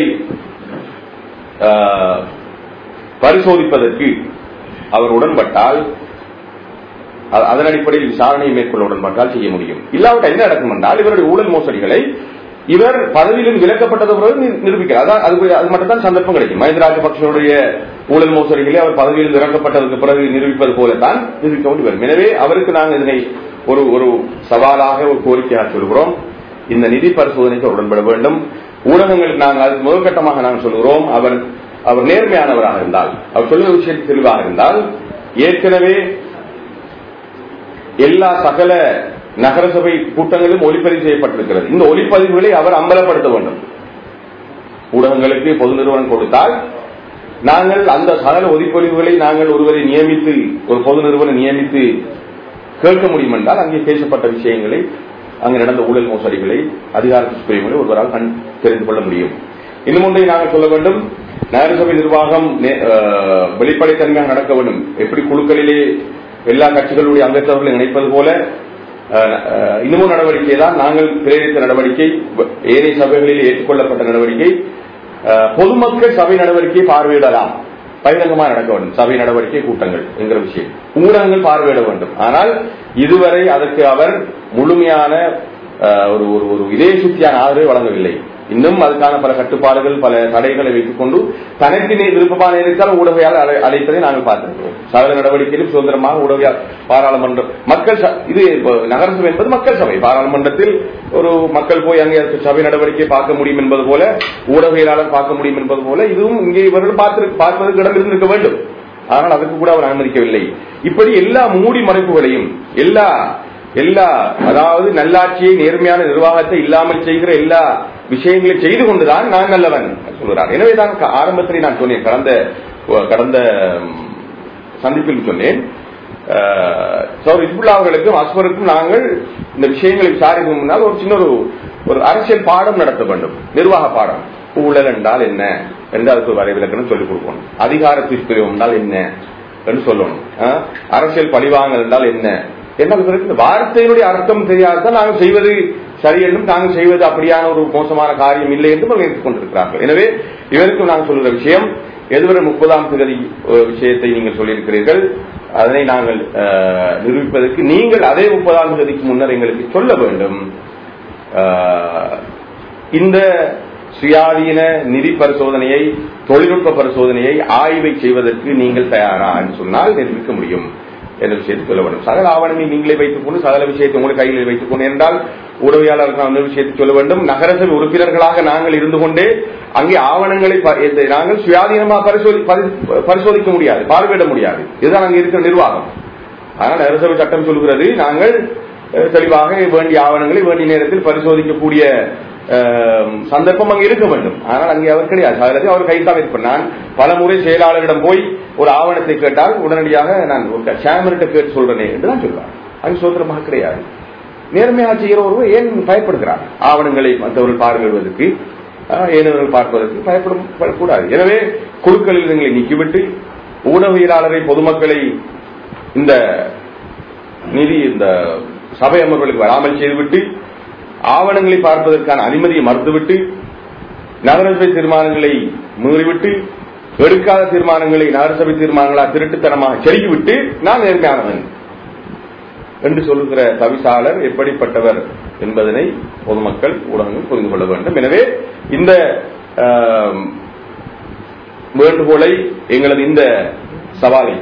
அஹ், பரிசோதிப்பதற்கு அவர் உடன்பட்டால் அ- அதன் அடிப்படையில் விசாரணையை மேற்கொள்ள உடன்பட்டால் செய்ய முடியும் இல்லாவிட்டால் என்ன நடக்கும் என்றால் இவருடைய ஊழல் மோசடிகளை இவர் பதவியிலிருந்து விலக்கப்பட்டது பிறகு நி- நிரூபிக்கிறார் அதான் அது அது மட்டும் தான் சந்தர்ப்பம் கிடைக்கும் மஹிந்த ராஜபக்சனுடைய ஊழல் மோசடிகளை அவர் பதவியிலிருந்து இறக்கப்பட்டதற்கு பிறகு நிரூபிப்பது போலத்தான் நிரூபிக்க வேண்டி வரும் எனவே அவருக்கு நாங்கள் இதனை ஒரு ஒரு சவாலாக ஒரு கோரிக்கையாக சொல்கிறோம் இந்த நிதி பரிசோதனைக்கு அவர் உடன்பட வேண்டும் ஊடகங்களுக்கு நாங்கள் அது முதற்கட்டமாக நாங்கள் சொல்கிறோம் அவர் அவர் நேர்மையானவராக இருந்தால் அவர் சொல்லுகிற விஷயம் தெளிவாக இருந்தால் ஏற்கனவே எல்லா சகல நகரசபை கூட்டங்களும் ஒளிப்பதிவு செய்யப்பட்டிருக்கிறது இந்த ஒளிப்பதிவுகளை அவர் அம்பலப்படுத்த வேண்டும் ஊடகங்களுக்கு பொது நிறுவனம் கொடுத்தால் நாங்கள் அந்த சகல ஒளிப்பதிவுகளை நாங்கள் ஒருவரை நியமித்து ஒரு பொது நிறுவனம் நியமித்து கேட்க முடியும் என்றால் அங்கே பேசப்பட்ட விஷயங்களை அங்கு நடந்த ஊழல் மோசடிகளை அதிகார துஷ்பிரயோகங்களை ஒருவரால் கண் தெரிந்து கொள்ள முடியும் இன்னும் ஒன்றை நாங்கள் சொல்ல வேண்டும் நகரசபை நிர்வாகம் நே- அஹ், வெளிப்படைத்தன்மையாக நடக்க வேண்டும் எப்படி குழுக்களிலே எல்லா கட்சிகளுடைய அங்கத்தவர்களை நினைப்பது போல அஹ், அஹ், இன்னமும் நடவடிக்கை தான் நாங்கள் பிரேரித்த நடவடிக்கை வ- ஏனைய சபைகளில் ஏற்றுக்கொள்ளப்பட்ட நடவடிக்கை அஹ், பொதுமக்கள் சபை நடவடிக்கையை பார்வையிடலாம் பகிரங்கமாக நடக்க வேண்டும் சபை நடவடிக்கை கூட்டங்கள் என்கிற விஷயம் ஊடகங்கள் பார்வையிட வேண்டும் ஆனால் இதுவரை அதற்கு அவர் முழுமையான அஹ், ஒரு ஒரு ஒரு இதே சுத்தியான ஆதரவை வழங்கவில்லை இன்னும் அதுக்கான பல கட்டுப்பாடுகள் பல தடைகளை வைத்துக் கொண்டு தனக்கு நே- விருப்பமான நேரத்தால் ஊடகையால் அழை- அழைப்பதை நாங்கள் பார்த்திருக்கிறோம் சகல நடவடிக்கையிலும் சுதந்திரமாக ஊடகையால் பாராளுமன்றம் மக்கள் ச- இது இப்ப நகரசபை என்பது மக்கள் சபை பாராளுமன்றத்தில் ஒரு மக்கள் போய் அங்கே இருக்க சபை நடவடிக்கையை பார்க்க முடியும் என்பது போல ஊடகையாளர் பார்க்க முடியும் என்பது போல இதுவும் இங்கே இவர்கள் பார்த்து பார்ப்பதற்கு இடம் இருந்திருக்க வேண்டும் ஆனால் அதுக்கு கூட அவர் அனுமதிக்கவில்லை இப்படி எல்லா மூடி மறைப்புகளையும் எல்லா எல்லா அதாவது நல்லாட்சியை நேர்மையான நிர்வாகத்தை இல்லாமல் செய்கிற எல்லா விஷயங்களையும் செய்து கொண்டுதான் நான் நல்லவன் சொல்கிறார் எனவே தான் க- ஆரம்பத்திலே நான் சொன்னேன் கடந்த கடந்த ம், சந்திப்பில் சொன்னேன் அஹ், சௌர் இஸ்புல்லா அவர்களுக்கும் அஸ்வருக்கும் நாங்கள் இந்த விஷயங்களை விசாரிக்கும் முன்னால் ஒரு சின்ன ஒரு ஒரு அரசியல் பாடம் நடத்த வேண்டும் நிர்வாக பாடம் ஊழல் என்றால் என்ன என்று அதுக்கு ஒரு வரைவிலக்கணம் சொல்லிக் கொடுக்கணும் அதிகார துஷ்பிரயோகம் என்றால் என்ன என்று சொல்லணும் அஹ், அரசியல் பழிவாங்கல் என்றால் என்ன என்ன சொல்றது? இந்த வார்த்தையினுடைய அர்த்தம் தெரியாததான் நாங்கள் செய்வது சரி என்றும் நாங்கள் செய்வது அப்படியான ஒரு மோசமான காரியம் இல்லை என்றும் அவங்க ஏற்றுக்கொண்டிருக்கிறார்கள் எனவே இவருக்கு நான் சொல்கிற விஷயம் எதுவரை முப்பதாம் தேதி விஷயத்தை நீங்கள் சொல்லியிருக்கிறீர்கள் அதனை நாங்கள் அஹ், நிரூபிப்பதற்கு நீங்கள் அதே முப்பதாம் தேதிக்கு முன்னர் எங்களுக்கு சொல்ல வேண்டும் அஹ், இந்த சுயாதீன நிதி பரிசோதனையை தொழில்நுட்ப பரிசோதனையை ஆய்வை செய்வதற்கு நீங்கள் தயாரா என்று சொன்னால் நிரூபிக்க முடியும் என்ற விஷயத்தை சொல்ல வேண்டும் சகல ஆவணங்களை நீங்களே வைத்துக் கொண்டு சகல விஷயத்தை உங்கள் கையில் வைத்துக் கொண்டு என்றால் உதவியாளர்கள் அந்த விஷயத்தை சொல்ல வேண்டும் நகரசபை உறுப்பினர்களாக நாங்கள் இருந்து கொண்டே அங்கே ஆவணங்களை ப- இந்த- நாங்கள் சுயாதீனமாக பரிசோதி பரி- பரிசோதிக்க முடியாது பார்வையிட முடியாது இதுதான் அங்கே இருக்கிற நிர்வாகம் ஆனால் நகரசபை சட்டம் சொல்கிறது நாங்கள் அஹ், தெளிவாக வேண்டிய ஆவணங்களை வேண்டிய நேரத்தில் பரிசோதிக்கக்கூடிய அஹ், சந்தர்ப்பம் அங்கே இருக்க வேண்டும் ஆனால் அங்கே அவர் கிடையாது அதில் அவர் கைதான் இருப்பார் நான் பல முறை செயலாளரிடம் போய் ஒரு ஆவணத்தை கேட்டால் உடனடியாக நான் ஒரு சேமர்கிட்ட கேட்டு சொல்றேனே என்று தான் சொல்வார் அங்கு சுதந்திரமாக கிடையாது நேர்மையாக செய்கிற ஒருவர் ஏன் பயப்படுகிறார் ஆவணங்களை மற்றவர்கள் பார்வையிடுவதற்கு அஹ், ஏனவர்கள் பார்ப்பதற்கு பயப்படும் படக்கூடாது எனவே குழுக்களில் எங்களை நீக்கிவிட்டு ஊடகவியலாளரை பொதுமக்களை இந்த நிதி இந்த சபை அமர்வுகளுக்கு வராமல் செய்துவிட்டு ஆவணங்களை பார்ப்பதற்கான அனுமதியை மறுத்துவிட்டு நகரசபை தீர்மானங்களை மீறிவிட்டு எடுக்காத தீர்மானங்களை நகரசபை தீர்மானங்களா திருட்டுத்தனமாக செருகிவிட்டு நான் நேர்மையானவன் என்று சொல்லுகிற தவிசாளர் எப்படிப்பட்டவர் என்பதனை பொதுமக்கள் ஊடகங்கள் புரிந்து கொள்ள வேண்டும் எனவே இந்த ஆம், வேண்டுகோளை எங்களது இந்த சவாலை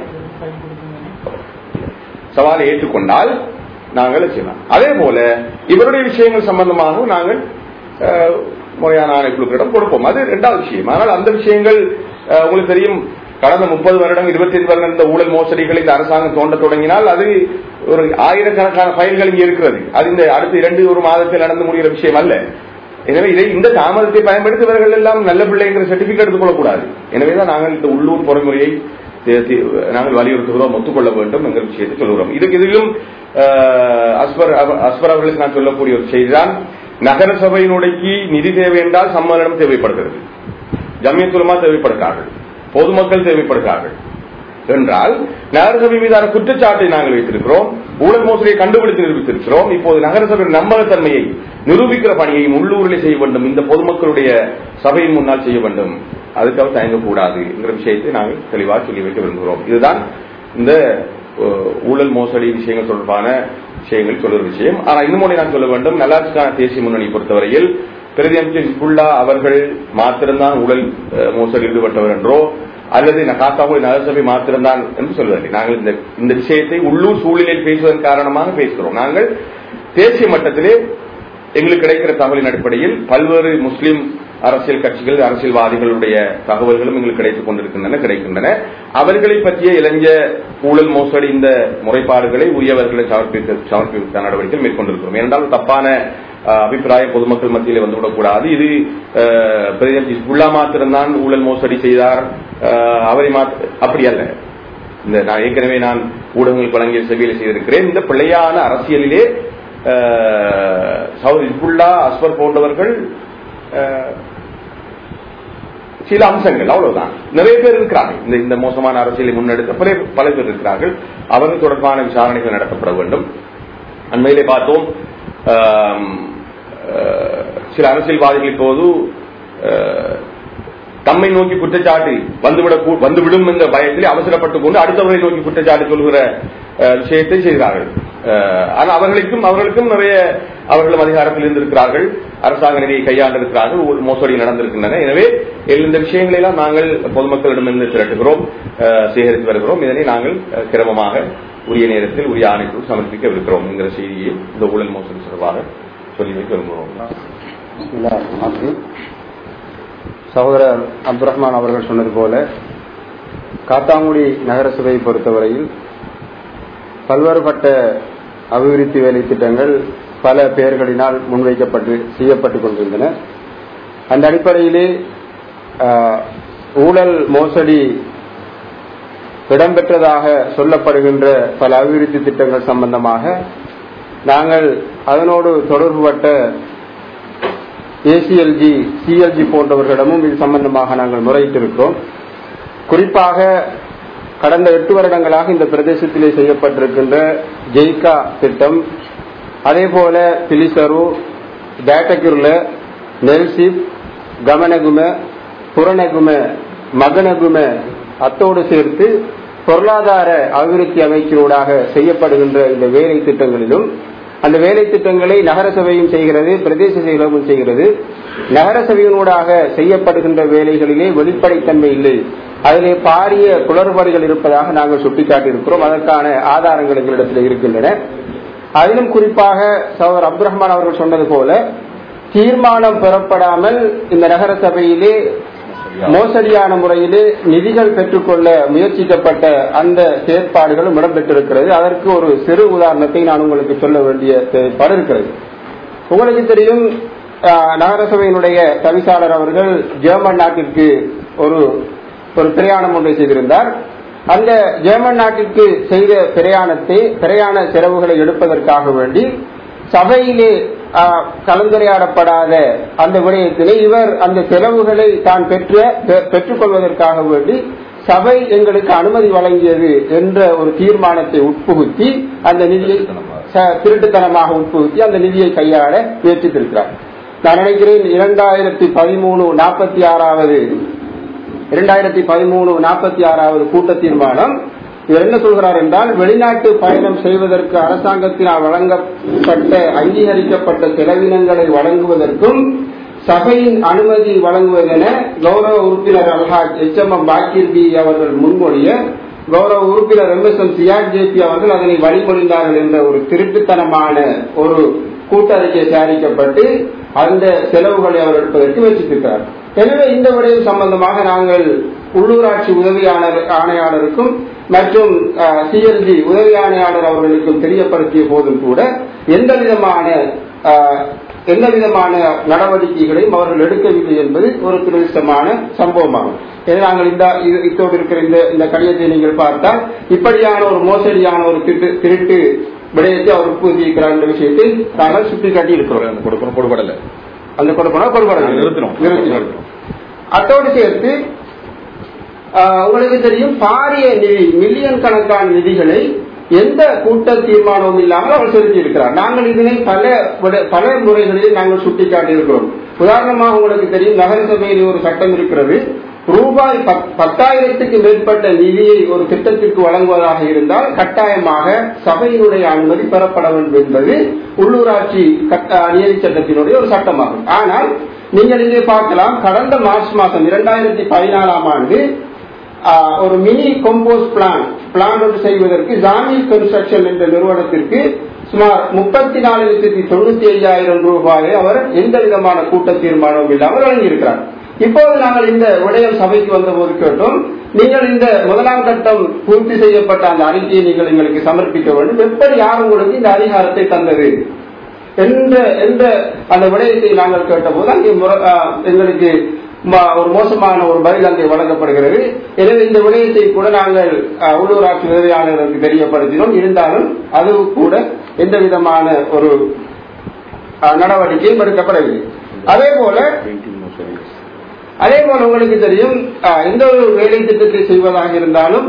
சவாலை ஏற்றுக்கொண்டால் நாங்கள் செய்யலாம் அதே போல இவருடைய விஷயங்கள் சம்பந்தமாகவும் நாங்கள் அஹ், முறையான ஆணைக்குழுக்களிடம் கொடுப்போம் அது இரண்டாவது விஷயம் ஆனால் அந்த விஷயங்கள் அஹ், உங்களுக்கு தெரியும் கடந்த முப்பது வருடம் இருபத்தி ஐந்து வருடம் இந்த ஊழல் மோசடிகளை இந்த அரசாங்கம் தோண்ட தொடங்கினால் அது ஒரு ஆயிரக்கணக்கான ஃபைல்கள் இங்கே இருக்கிறது அது இந்த அடுத்த இரண்டு ஒரு மாதத்தில் நடந்து முடிகிற விஷயம் அல்ல எனவே இதை இந்த தாமதத்தை பயன்படுத்தி இவர்கள் எல்லாம் நல்ல பிள்ளைங்கிற சர்டிபிகேட் எடுத்துக்கொள்ளக்கூடாது எனவேதான் நாங்கள் இந்த உள்ளூர் பொறிமுறையை தே- தே- நாங்கள் வலியுறுத்துகிறோம் ஒத்துக்கொள்ள வேண்டும் என்கிற விஷயத்தை சொல்கிறோம் இதுக்கு இதிலும் அஹ், அஸ்பர் அவ- அஸ்பர் அவர்களுக்கு நான் சொல்லக்கூடிய ஒரு செய்திதான் நகர சபையினுடைக்கு நிதி தேவை என்றால் சம்மேளனம் தேவைப்படுகிறது ஜமியத்துலமா தேவைப்படுகிறார்கள் பொதுமக்கள் தேவைப்படுகிறார்கள் என்றால் நகரசபை மீதான குற்றச்சாட்டை நாங்கள் வைத்திருக்கிறோம் ஊழல் மோசடியை கண்டுபிடித்து நிரூபித்திருக்கிறோம் இப்போது நகரசபையின் நம்பகத்தன்மையை நிரூபிக்கிற பணியையும் உள்ளூரில் செய்ய வேண்டும் இந்த பொதுமக்களுடைய சபையின் முன்னால் செய்ய வேண்டும் அதுக்காக தயங்கக்கூடாது என்கிற விஷயத்தை நாங்கள் தெளிவாக சொல்லி வைக்க விரும்புகிறோம் இதுதான் இந்த அஹ், ஊழல் மோசடி விஷயங்கள் தொடர்பான விஷயங்கள் சொல்லுற விஷயம் ஆனா இன்னும் ஒன்றை நான் சொல்ல வேண்டும் நல்லாட்சிக்கான தேசிய முன்னணி பொறுத்தவரையில் பிரதி அமைச்சர் ஹிஸ்புல்லா அவர்கள் மாத்திரம்தான் ஊழல் அஹ், மோசடியில் ஈடுபட்டவர் என்றோ அல்லது காத்தாமொழி நகரசபை மாத்திரம்தான் என்று சொல்வதில்லை நாங்கள் இந்த இந்த விஷயத்தை உள்ளூர் சூழ்நிலையில் பேசுவதன் காரணமாக பேசுகிறோம் நாங்கள் தேசிய மட்டத்திலே எங்களுக்கு கிடைக்கிற தகவலின் அடிப்படையில் பல்வேறு முஸ்லிம் அரசியல் கட்சிகள் அரசியல்வாதிகளுடைய தகவல்களும் எங்களுக்கு கிடைத்துக் கொண்டிருக்கின்றன கிடைக்கின்றன அவர்களை பற்றிய இளைஞ ஊழல் மோசடி இந்த முறைப்பாடுகளை உரியவர்களை சமர்ப்பிக்க சமர்ப்பிக்க நடவடிக்கை மேற்கொண்டிருக்கிறோம் ஏனென்றால் தப்பான அஹ், அபிப்பிராயம் பொதுமக்கள் மத்தியிலே வந்துவிடக்கூடாது இது அஹ், பிரதமர் ஹிஸ்புல்லா மாத்திரம்தான் ஊழல் மோசடி செய்தார் அஹ், அவரை மாத்த அப்படி அல்ல இந்த நான் ஏற்கனவே நான் ஊடகங்களுக்கு வழங்கிய செவியில் செய்திருக்கிறேன் இந்த பிள்ளையான அரசியலிலே அஹ், சவுத் ஹிஸ்புல்லா அஸ்வர் போன்றவர்கள் அஹ், சில அம்சங்கள் அவ்வளவுதான் நிறைய பேர் இருக்கிறார்கள் இந்த இந்த மோசமான அரசியலை முன்னெடுக்க பல பல பேர் இருக்கிறார்கள் அவர்கள் தொடர்பான விசாரணைகள் நடத்தப்பட வேண்டும் அண்மையிலே பார்த்தோம் ஆம், அஹ், சில அரசியல்வாதிகள் இப்போது அஹ், தம்மை நோக்கி குற்றச்சாட்டு வந்துவிட கூ- வந்துவிடும் என்ற பயத்தில் அவசரப்பட்டுக் கொண்டு அடுத்தவரை நோக்கி குற்றச்சாட்டு சொல்கிற அஹ், விஷயத்தை செய்கிறார்கள் அஹ், ஆனால் அவர்களுக்கும் அவர்களுக்கும் நிறைய அவர்களும் அதிகாரத்தில் இருந்திருக்கிறார்கள் அரசாங்க நிதியை கையாண்டிருக்கிறார்கள் ஒரு மோசடி நடந்திருக்கின்றன எனவே இந்த விஷயங்களை எல்லாம் நாங்கள் பொதுமக்களிடமிருந்து திரட்டுகிறோம் அஹ், சேகரித்து வருகிறோம் இதனை நாங்கள் அஹ், கிரமமாக உரிய நேரத்தில் உரிய ஆணைக்குள் சமர்ப்பிக்கவிருக்கிறோம் என்கிற செய்தியை இந்த ஊழல் மோசடி தொடர்பாக சொல்லி வைக்க விரும்புகிறோம் பிஸ்மில்லாஹிர்ரஹ்மானிர்ரஹீம். சகோதரர் அப்துல் ரஹ்மான் அவர்கள் சொன்னது போல காத்தாங்குடி நகரசபையை பொறுத்தவரையில் பல்வேறுபட்ட அபிவிருத்தி வேலை திட்டங்கள் பல பெயர்களினால் முன்வைக்கப்பட்டு செய்யப்பட்டுக் கொண்டிருந்தன அந்த அடிப்படையிலே ஆஹ், ஊழல் மோசடி இடம்பெற்றதாக சொல்லப்படுகின்ற பல அபிவிருத்தி திட்டங்கள் சம்பந்தமாக நாங்கள் அதனோடு தொடர்புபட்ட ஏசிஎல்ஜி சிஎல்ஜி போன்றவர்களிடமும் இது சம்பந்தமாக நாங்கள் முறையிட்டிருக்கிறோம் குறிப்பாக கடந்த எட்டு வருடங்களாக இந்த பிரதேசத்திலே செய்யப்பட்டிருக்கின்ற ஜெய்கா திட்டம் அதே போல பிலிசரு டேட்டகிருல நெல்சிப் கமனகும புறநகும மகனகும அத்தோடு சேர்த்து பொருளாதார அபிவிருத்தி அமைச்சினூடாக செய்யப்படுகின்ற இந்த வேலை திட்டங்களிலும் அந்த வேலை திட்டங்களை நகரசபையும் செய்கிறது பிரதேச செயலகமும் செய்கிறது நகரசபையினூடாக செய்யப்படுகின்ற வேலைகளிலே வெளிப்படைத்தன்மை இல்லை அதிலே பாரிய குளறுபடிகள் இருப்பதாக நாங்கள் சுட்டிக்காட்டியிருக்கிறோம் அதற்கான ஆதாரங்கள் எங்களிடத்தில் இருக்கின்றன அதிலும் குறிப்பாக சகோதரர் அப்துல் ரஹ்மான் அவர்கள் சொன்னது போல தீர்மானம் பெறப்படாமல் இந்த நகர சபையிலே மோசடியான முறையிலே நிதிகள் பெற்றுக்கொள்ள முயற்சிக்கப்பட்ட அந்த செயற்பாடுகளும் இடம்பெற்றிருக்கிறது அதற்கு ஒரு சிறு உதாரணத்தை நான் உங்களுக்கு சொல்ல வேண்டிய தேவைப்பாடு இருக்கிறது உங்களுக்கு தெரியும் ஆஹ், நகரசபையினுடைய தவிசாளர் அவர்கள் ஜெர்மன் நாட்டிற்கு ஒரு ஒரு பிரயாணம் ஒன்றை செய்திருந்தார் அந்த ஜெர்மன் நாட்டிற்கு செய்த பிரயாணத்தை பிரயாண செலவுகளை எடுப்பதற்காக வேண்டி சபையிலே ஆஹ், கலந்துரையாடப்படாத அந்த விடயத்திலே இவர் அந்த செலவுகளை தான் பெற்ற பெ- பெற்றுக்கொள்வதற்காக வேண்டி சபை எங்களுக்கு அனுமதி வழங்கியது என்ற ஒரு தீர்மானத்தை உட்புகுத்தி அந்த நிதியை ச- திருட்டுத்தனமாக உட்புகுத்தி அந்த நிதியை கையாள முயற்சித்திருக்கிறார் நான் நினைக்கிறேன் இரண்டாயிரத்தி பதிமூணு நாற்பத்தி ஆறாவது இரண்டாயிரத்தி பதிமூணு நாற்பத்தி ஆறாவது கூட்ட தீர்மானம் இவர் என்ன சொல்கிறார் என்றால் வெளிநாட்டு பயணம் செய்வதற்கு அரசாங்கத்தினால் வழங்கப்பட்ட அங்கீகரிக்கப்பட்ட செலவினங்களை வழங்குவதற்கும் சபையின் அனுமதி வழங்குவதென கௌரவ உறுப்பினர் அல்ஹாஜ் H M M Bakir P அவர்கள் முன்மொழிய கௌரவ உறுப்பினர் M S M Siyak JP அவர்கள் அதனை வழிமொழிந்தார்கள் என்ற ஒரு திருட்டுத்தனமான ஒரு கூட்டறிக்கை தயாரிக்கப்பட்டு அந்த செலவுகளை அவர் எடுப்பதற்கு முயற்சித்திருக்கிறார் எனவே இந்த விடயம் சம்பந்தமாக நாங்கள் உள்ளூராட்சி உதவி ஆணையர்- ஆணையாளருக்கும் மற்றும் சிஎல்ஜி உதவி ஆணையாளர் அவர்களுக்கும் தெரியப்படுத்திய போதும் கூட எந்த விதமான அஹ், எந்த விதமான நடவடிக்கைகளையும் அவர்கள் எடுக்கவில்லை என்பது ஒரு துரதிருஷ்டமான சம்பவமாகும் எனவே நாங்கள் இந்த இது- இத்தோடு இருக்கிற இந்த இந்த கடிதத்தை நீங்கள் பார்த்தால் இப்படியான ஒரு மோசடியான ஒரு திருட்டு திருட்டு விடயத்தை அவர் புரிஞ்சிருக்கிறார் என்ற விஷயத்தை நாங்கள் சுட்டிக்காட்டி இருக்கிறோம் கொடுக்கணும் கொடுபடல அந்த கொடுப்பனா கொடுப்பட நிறுத்தினோம். நிறுத்தினோம் அத்தோடு சேர்த்து ஆஹ், உங்களுக்கு தெரியும் பாரிய நிதி மில்லியன் கணக்கான நிதிகளை எந்த கூட்ட தீர்மானமும் இல்லாமல் அவர் செலுத்தி இருக்கிறார் நாங்கள் இதனை பல விட- பல முறைகளில் நாங்கள் சுட்டிக்காட்டி இருக்கிறோம் உதாரணமாக உங்களுக்கு தெரியும் நகரசபையில் ஒரு சட்டம் இருக்கிறது ரூபாய் பத்- பத்தாயிரத்துக்கு மேற்பட்ட நிதியை ஒரு திட்டத்திற்கு வழங்குவதாக இருந்தால் கட்டாயமாக சபையினுடைய அனுமதி பெறப்பட வேண்டும் என்பது உள்ளூராட்சி கட்ட- நியதி சட்டத்தினுடைய ஒரு சட்டமாகும் ஆனால் நீங்கள் இங்கே பார்க்கலாம் கடந்த மார்ச் மாதம் இரண்டாயிரத்தி பதினாலாம் ஆண்டு ஆஹ், ஒரு மினி கம்போஸ் பிளான் பிளான் ஒன்று செய்வதற்கு ஜாமில் கன்ஸ்ட்ரக்ஷன் என்ற நிறுவனத்திற்கு சுமார் முப்பத்தி நாலு லட்சத்தி தொண்ணூத்தி ஐயாயிரம் ரூபாயை அவர் எந்த விதமான கூட்ட தீர்மானமும் இல்லாமல் வழங்கியிருக்கிறார் இப்போது நாங்கள் இந்த விடயம் சபைக்கு வந்தபோது கேட்டோம் நீங்கள் இந்த முதலாம் கட்டம் பூர்த்தி செய்யப்பட்ட அந்த அறிக்கையை நீங்கள் எங்களுக்கு சமர்ப்பிக்க வேண்டும் எப்படி யார் உங்களுக்கு இந்த அதிகாரத்தை தந்தது என்ற என்ற அந்த விடயத்தை நாங்கள் கேட்டபோது அங்கே முற- ஆஹ் எங்களுக்கு ம- ஒரு மோசமான ஒரு பதில் அங்கே வழங்கப்படுகிறது எனவே இந்த விடயத்தை கூட நாங்கள் ஆஹ், உள்ளூராட்சி உதவியாளர்களுக்கு தெரியப்படுத்தினோம் இருந்தாலும் அது கூட எந்த விதமான ஒரு ஆஹ், நடவடிக்கையும் எடுக்கப்படவில்லை அதே போல அதே போல உங்களுக்கு தெரியும் ஆஹ், எந்த ஒரு வேலை திட்டத்தை செய்வதாக இருந்தாலும்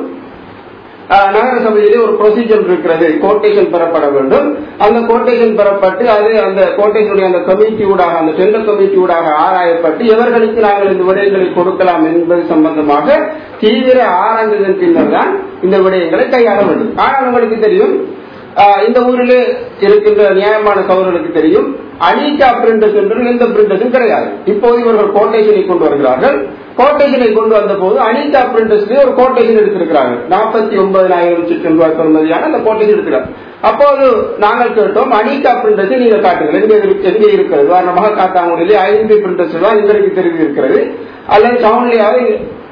ஆஹ், நகர சபையிலே ஒரு ப்ரொசீஜர் இருக்கிறது கோட்டேஷன் பெறப்பட வேண்டும் அந்த கோட்டேஷன் பெறப்பட்டு அது அந்த கோட்டேஷனுடைய அந்த கமிட்டி ஊடாக அந்த டெண்டர் கமிட்டி ஊடாக ஆராயப்பட்டு எவர்களுக்கு நாங்கள் இந்த விடயங்களை கொடுக்கலாம் என்பது சம்பந்தமாக தீவிர ஆராய்ந்ததன் பின்னர் தான் இந்த விடயங்களை கையாள வேண்டும் ஆனால் உங்களுக்கு தெரியும் ஆஹ், இந்த ஊரிலே இருக்கின்ற நியாயமான சகோதரர்களுக்கு தெரியும் அனிகா பிரிண்டர்ஸ் என்று எந்த பிரிண்டர்ஸும் கிடையாது இப்போது இவர்கள் கோட்டேஷனை கொண்டு வருகிறார்கள் கோட்டேஷனை கொண்டு வந்த போது அனிகா பிரிண்டர்ஸ்லயே ஒரு கோட்டேஷன் எடுத்திருக்கிறார்கள் நாற்பத்தி ஒன்பதாயிரம் சிற்றம் ரூபாய் பெறுமதியான அந்த கோட்டேஷன் எடுக்கிறார் அப்போது நாங்கள் கேட்டோம் அனிகா பிரிண்டர்ஸ் நீங்க காட்டுங்கள் எங்கே இருக்கு- எங்கே இருக்கிறது உதாரணமாக காத்தாங்குடியிலே ஐந்து பிரிண்டர்ஸ் தான் எங்களுக்கு தெரிவி இருக்கிறது அல்லது டவுன்லேயாவது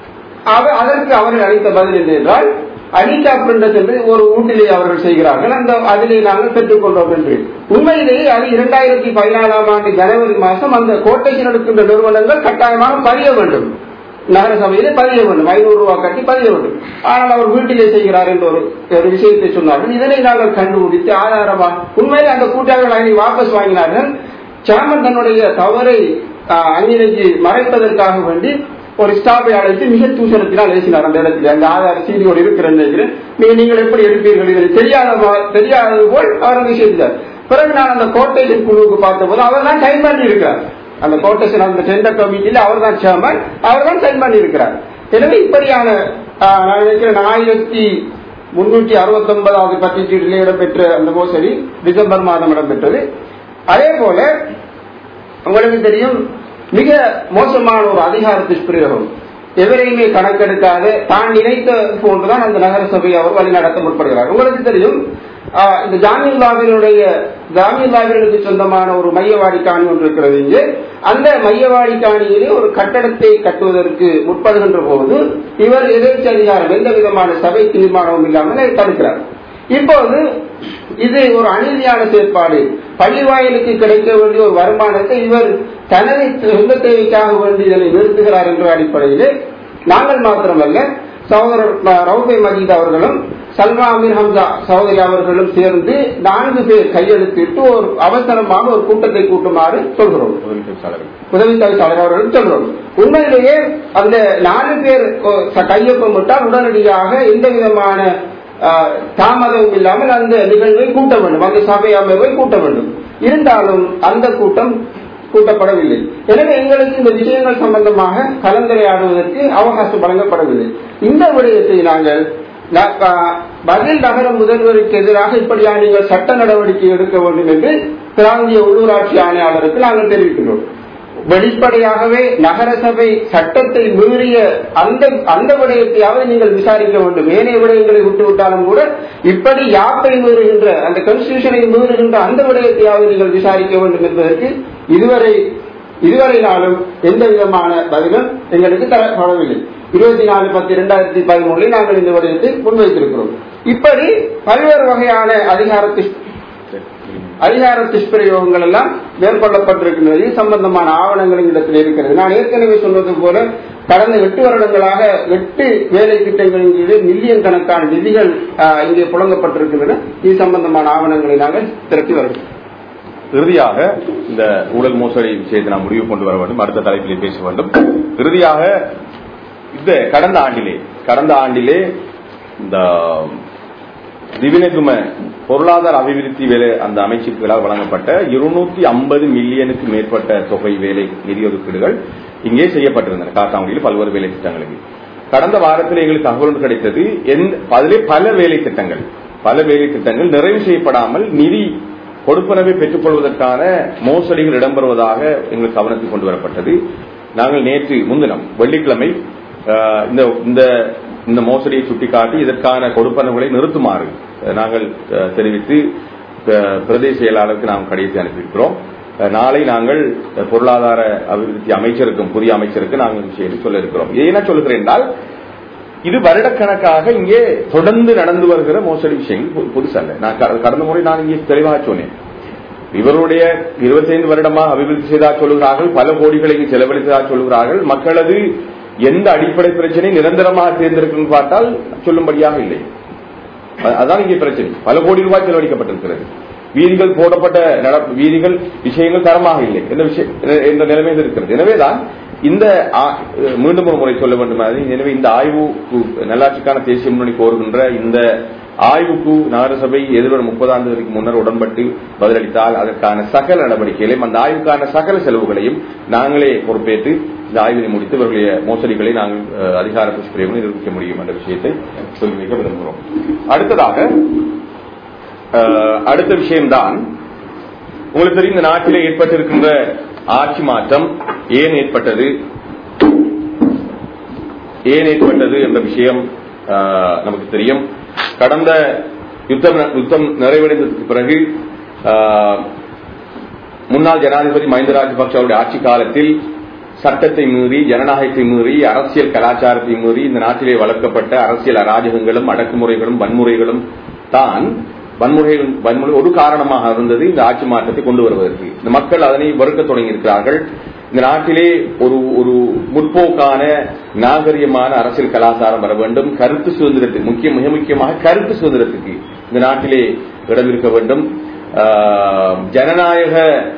அவ- அதற்கு அவர்கள் அளித்த பதில் என்ன என்றால் அனிதா பிரிண்டஸ் என்று ஒரு ஊட்டிலே அவர்கள் செய்கிறார்கள் அந்த அதிலே நாங்கள் பெற்றுக்கொண்டோம் என்று உண்மையிலேயே அது இரண்டாயிரத்தி பதினாலாம் ஆண்டு ஜனவரி மாதம் அந்த கோட்டைக்கு நடக்கின்ற நிறுவனங்கள் கட்டாயமாக பதிய வேண்டும் நகரசபையிலே பதிய வேண்டும் ஐநூறு ரூபாய் கட்டி பதிய வேண்டும் ஆனால் அவர் வீட்டிலே செய்கிறார் என்ற ஒரு ஒரு விஷயத்தை சொன்னார்கள் இதனை நாங்கள் கண்டுபிடித்து ஆதாரமா உண்மையிலே அந்த கூட்டாளர்கள் அதை வாபஸ் வாங்கினார்கள் சாமன் தன்னுடைய தவறை ஆஹ், அங்கிருந்து மறைப்பதற்காக வேண்டி ஒரு ஸ்டாஃபை அழைத்து மிக தூசணத்தினால் ஏசினார் அந்த இடத்துல அந்த ஆதார் சீடியோடு இருக்கிற நினைக்கிறேன் நீங்க நீங்கள் எப்படி எடுப்பீர்கள் இதை தெரியாத மா- தெரியாதது போல் அவர் வந்து செய்தார் பிறகு நான் அந்த கோட்டையின் குழுவுக்கு பார்த்தபோது அவர் தான் சைன் பண்ணி இருக்கிறார் அந்த கோட்டேஷன் அந்த டெண்டர் கமிட்டியில் அவர் தான் சேர்மன் அவர் தான் சைன் பண்ணி இருக்கிறார் எனவே இப்படியான ஆஹ், நான் நினைக்கிறேன் ஆயிரத்தி முன்னூற்றி அறுபத்தி ஒன்பதாவது பத்திரிகையிலே இடம்பெற்ற அந்த மோசடி டிசம்பர் மாதம் இடம்பெற்றது அதே போல உங்களுக்கு தெரியும் மிக மோசமான ஒரு அதிகார துஷ்பிரயோகம் எவரையுமே கணக்கெடுக்காத தான் நினைத்த போன்றுதான் அந்த நகர சபை அவர் வழிநடத்த முற்படுகிறார் உங்களுக்கு தெரியும் ஆஹ், இந்த ஜாமீன் லாவினுடைய ஜாமீன் லாவினுக்கு சொந்தமான ஒரு மையவாடி காணி ஒன்று இருக்கிறது இங்கே அந்த மையவாடி காணியிலே ஒரு கட்டடத்தை கட்டுவதற்கு முற்படுகின்ற போது இவர் எதிர்த்து அதிகாரம் எந்த விதமான சபை தீர்மானமும் இல்லாமல் அதை தடுக்கிறார் இப்போது இது ஒரு அநீதியான செயற்பாடு பள்ளிவாயலுக்கு கிடைக்க வேண்டிய ஒரு வருமானத்தை இவர் தனது சொந்த தேவைக்காக வேண்டி இதனை நிறுத்துகிறார் என்ற அடிப்படையிலே நாங்கள் மாத்திரமல்ல சகோதரர் ம- ரவுபே மஜீத் அவர்களும் சல்மா அமீர் ஹம்சா சகோதரி அவர்களும் சேர்ந்து நான்கு பேர் கையெழுத்திட்டு ஒரு அவசரமாக ஒரு கூட்டத்தை கூட்டுமாறு சொல்கிறோம் உதவி தவிசாளர் அவர்கள் சொல்றோம் உண்மையிலேயே அந்த நாலு பேர் அஹ், ச- கையொப்பமிட்டால் உடனடியாக எந்த விதமான அஹ், தாமதமும் இல்லாமல் அந்த நிகழ்வை கூட்ட வேண்டும் அந்த சபை அமர்வை கூட்ட வேண்டும் இருந்தாலும் அந்த கூட்டம் கூட்டப்படவில்லை எனவே எங்களுக்கு இந்த விஷயங்கள் சம்பந்தமாக கலந்துரையாடுவதற்கு அவகாசம் வழங்கப்படவில்லை இந்த விடயத்தை நாங்கள் ந- அஹ், பதில் நகர முதல்வருக்கு எதிராக இப்படியா நீங்கள் சட்ட நடவடிக்கை எடுக்க வேண்டும் என்று பிராந்திய உள்ளூராட்சி ஆணையாளருக்கு நாங்கள் தெரிவிக்கிறோம் வெளிப்படையாகவே நகரசபை சட்டத்தை மீறிய அந்த அந்த விடயத்தையாவது நீங்கள் விசாரிக்க வேண்டும் ஏனைய விடயங்களை விட்டு விட்டாலும் கூட இப்படி யாப்பை மீறுகின்ற அந்த கான்ஸ்டியூஷனை மீறுகின்ற அந்த விடயத்தையாவது நீங்கள் விசாரிக்க வேண்டும் என்பதற்கு இதுவரை இதுவரை நாளும் எந்த விதமான பதிலும் எங்களுக்கு தரப்படவில்லை இருபத்தி நாலு பத்து இரண்டாயிரத்தி பதிமூணில் நாங்கள் இந்த விடயத்தை முன்வைத்திருக்கிறோம் இப்படி பல்வேறு வகையான அதிகார துஷ்- அதிகார துஷ்பிரயோகங்கள் எல்லாம் மேற்கொள்ளப்பட்டிருக்கின்றது இது சம்பந்தமான ஆவணங்கள் இடத்தில் இருக்கிறது நான் ஏற்கனவே சொன்னது போல கடந்த எட்டு வருடங்களாக எட்டு வேலை திட்டங்களின் கீழ் மில்லியன் கணக்கான நிதிகள் ஆஹ், இங்கே புழங்கப்பட்டிருக்கின்றன இது சம்பந்தமான ஆவணங்களை நாங்கள் திரட்டி வருகிறோம் இறுதியாக இந்த ஊழல் மோசடி விஷயத்தை நாம் முடிவு கொண்டு வர வேண்டும் அடுத்த தலைப்பிலே பேச வேண்டும் இறுதியாக இந்த கடந்த ஆண்டிலே கடந்த ஆண்டிலே இந்த திவினகும பொருளாதார அபிவிருத்தி வேலை அந்த அமைச்சுக்களால் வழங்கப்பட்ட இருநூத்தி ஐம்பது மில்லியனுக்கு மேற்பட்ட தொகை வேலை நிதி ஒதுக்கீடுகள் இங்கே செய்யப்பட்டிருந்தன காத்தாங்குடியில் பல்வேறு வேலை திட்டங்களுக்கு கடந்த வாரத்தில் எங்களுக்கு தகவல் ஒன்று கிடைத்தது எந்த- அதிலே பல வேலை திட்டங்கள் பல வேலை திட்டங்கள் நிறைவு செய்யப்படாமல் நிதி கொடுப்பனவை பெற்றுக் கொள்வதற்கான மோசடிகள் இடம்பெறுவதாக எங்களுக்கு கவனத்தில் கொண்டு வரப்பட்டது நாங்கள் நேற்று முன்தினம் வெள்ளிக்கிழமை ஆஹ், இந்த இந்த இந்த மோசடியை சுட்டிக்காட்டி இதற்கான கொடுப்பனவுகளை நிறுத்துமாறு அஹ், நாங்கள் அஹ், தெரிவித்து அஹ், பிரதேச செயலாளருக்கு நாம் கடிதத்தை அனுப்பியிருக்கிறோம் அஹ், நாளை நாங்கள் அஹ், பொருளாதார அபிவிருத்தி அமைச்சருக்கும் புதிய அமைச்சருக்கு நாங்கள் விஷயத்தை சொல்ல இருக்கிறோம் ஏன்னா சொல்லுகிறேன் என்றால் இது வருடக்கணக்காக இங்கே தொடர்ந்து நடந்து வருகிற மோசடி விஷயங்கள் பு- புதுசல்ல நான் க- கடந்த முறை நான் இங்கே தெளிவாக சொன்னேன் இவருடைய 25 வருடமாக அபிவிருத்தி செய்ததாக சொல்லுகிறார்கள் பல கோடிகளை இங்கு செலவழித்ததாக சொல்லுகிறார்கள் மக்களது எந்த அடிப்படை பிரச்சனை நிரந்தரமாக தேர்ந்தெடுக்கணும் பார்த்தால் சொல்லும்படியாக இல்லை அ- அதான் இங்கே பிரச்சனை பல கோடி ரூபாய் செலவழிக்கப்பட்டிருக்கிறது வீதிகள் போடப்பட்ட நட- வீதிகள் விஷயங்கள் தரமாக இல்லை என்ற விஷயம் என்ற நிலைமையில் இருக்கிறது எனவேதான் இந்த ஆ- மீண்டும் ஒரு முறை சொல்ல வேண்டும் அது, எனவே இந்த ஆய்வு நல்லாட்சிக்கான தேசிய முன்னணி கோருகின்ற இந்த ஆய்வுக்கு நகரசபை எதிர்வரும் முப்பதாம் தேதிக்கு முன்னர் உடன்பட்டு பதிலளித்தால் அதற்கான சகல நடவடிக்கைகளையும் அந்த ஆய்வுக்கான சகல செலவுகளையும் நாங்களே பொறுப்பேற்று இந்த ஆய்வினை முடித்து இவர்களுடைய மோசடிகளை நாங்கள் அஹ், அதிகார புஷ்பிரேமனை நிரூபிக்க முடியும் என்ற விஷயத்தை சொல்லி வைக்க விரும்புகிறோம் அடுத்ததாக அஹ், அடுத்த விஷயம்தான் உங்களுக்கு தெரியும் இந்த நாட்டிலே ஏற்பட்டிருக்கின்ற ஆட்சி மாற்றம் ஏன் ஏற்பட்டது ஏன் ஏற்பட்டது என்ற விஷயம் ஆஹ், நமக்கு தெரியும் கடந்த யுத்தம் யுத்தம் நிறைவடைந்ததற்கு பிறகு ஆஹ், முன்னாள் ஜனாதிபதி மஹிந்த ராஜபக்ச அவருடைய ஆட்சி காலத்தில் சட்டத்தை மீறி ஜனநாயகத்தை மீறி அரசியல் கலாச்சாரத்தை மீறி இந்த நாட்டிலே வளர்க்கப்பட்ட அரசியல் அராஜகங்களும் அடக்குமுறைகளும் வன்முறைகளும் தான் வன்முறைகள் வன்முறை ஒரு காரணமாக இருந்தது இந்த ஆட்சி மாற்றத்தை கொண்டு வருவதற்கு இந்த மக்கள் அதனை வெறுக்க தொடங்கியிருக்கிறார்கள் இந்த நாட்டிலே ஒரு ஒரு முற்போக்கான நாகரிகமான அரசியல் கலாச்சாரம் வர வேண்டும் கருத்து சுதந்திரத்துக்கு முக்கிய மிக முக்கியமாக கருத்து சுதந்திரத்துக்கு இந்த நாட்டிலே இடம் இருக்க வேண்டும் ஆஹ், ஜனநாயக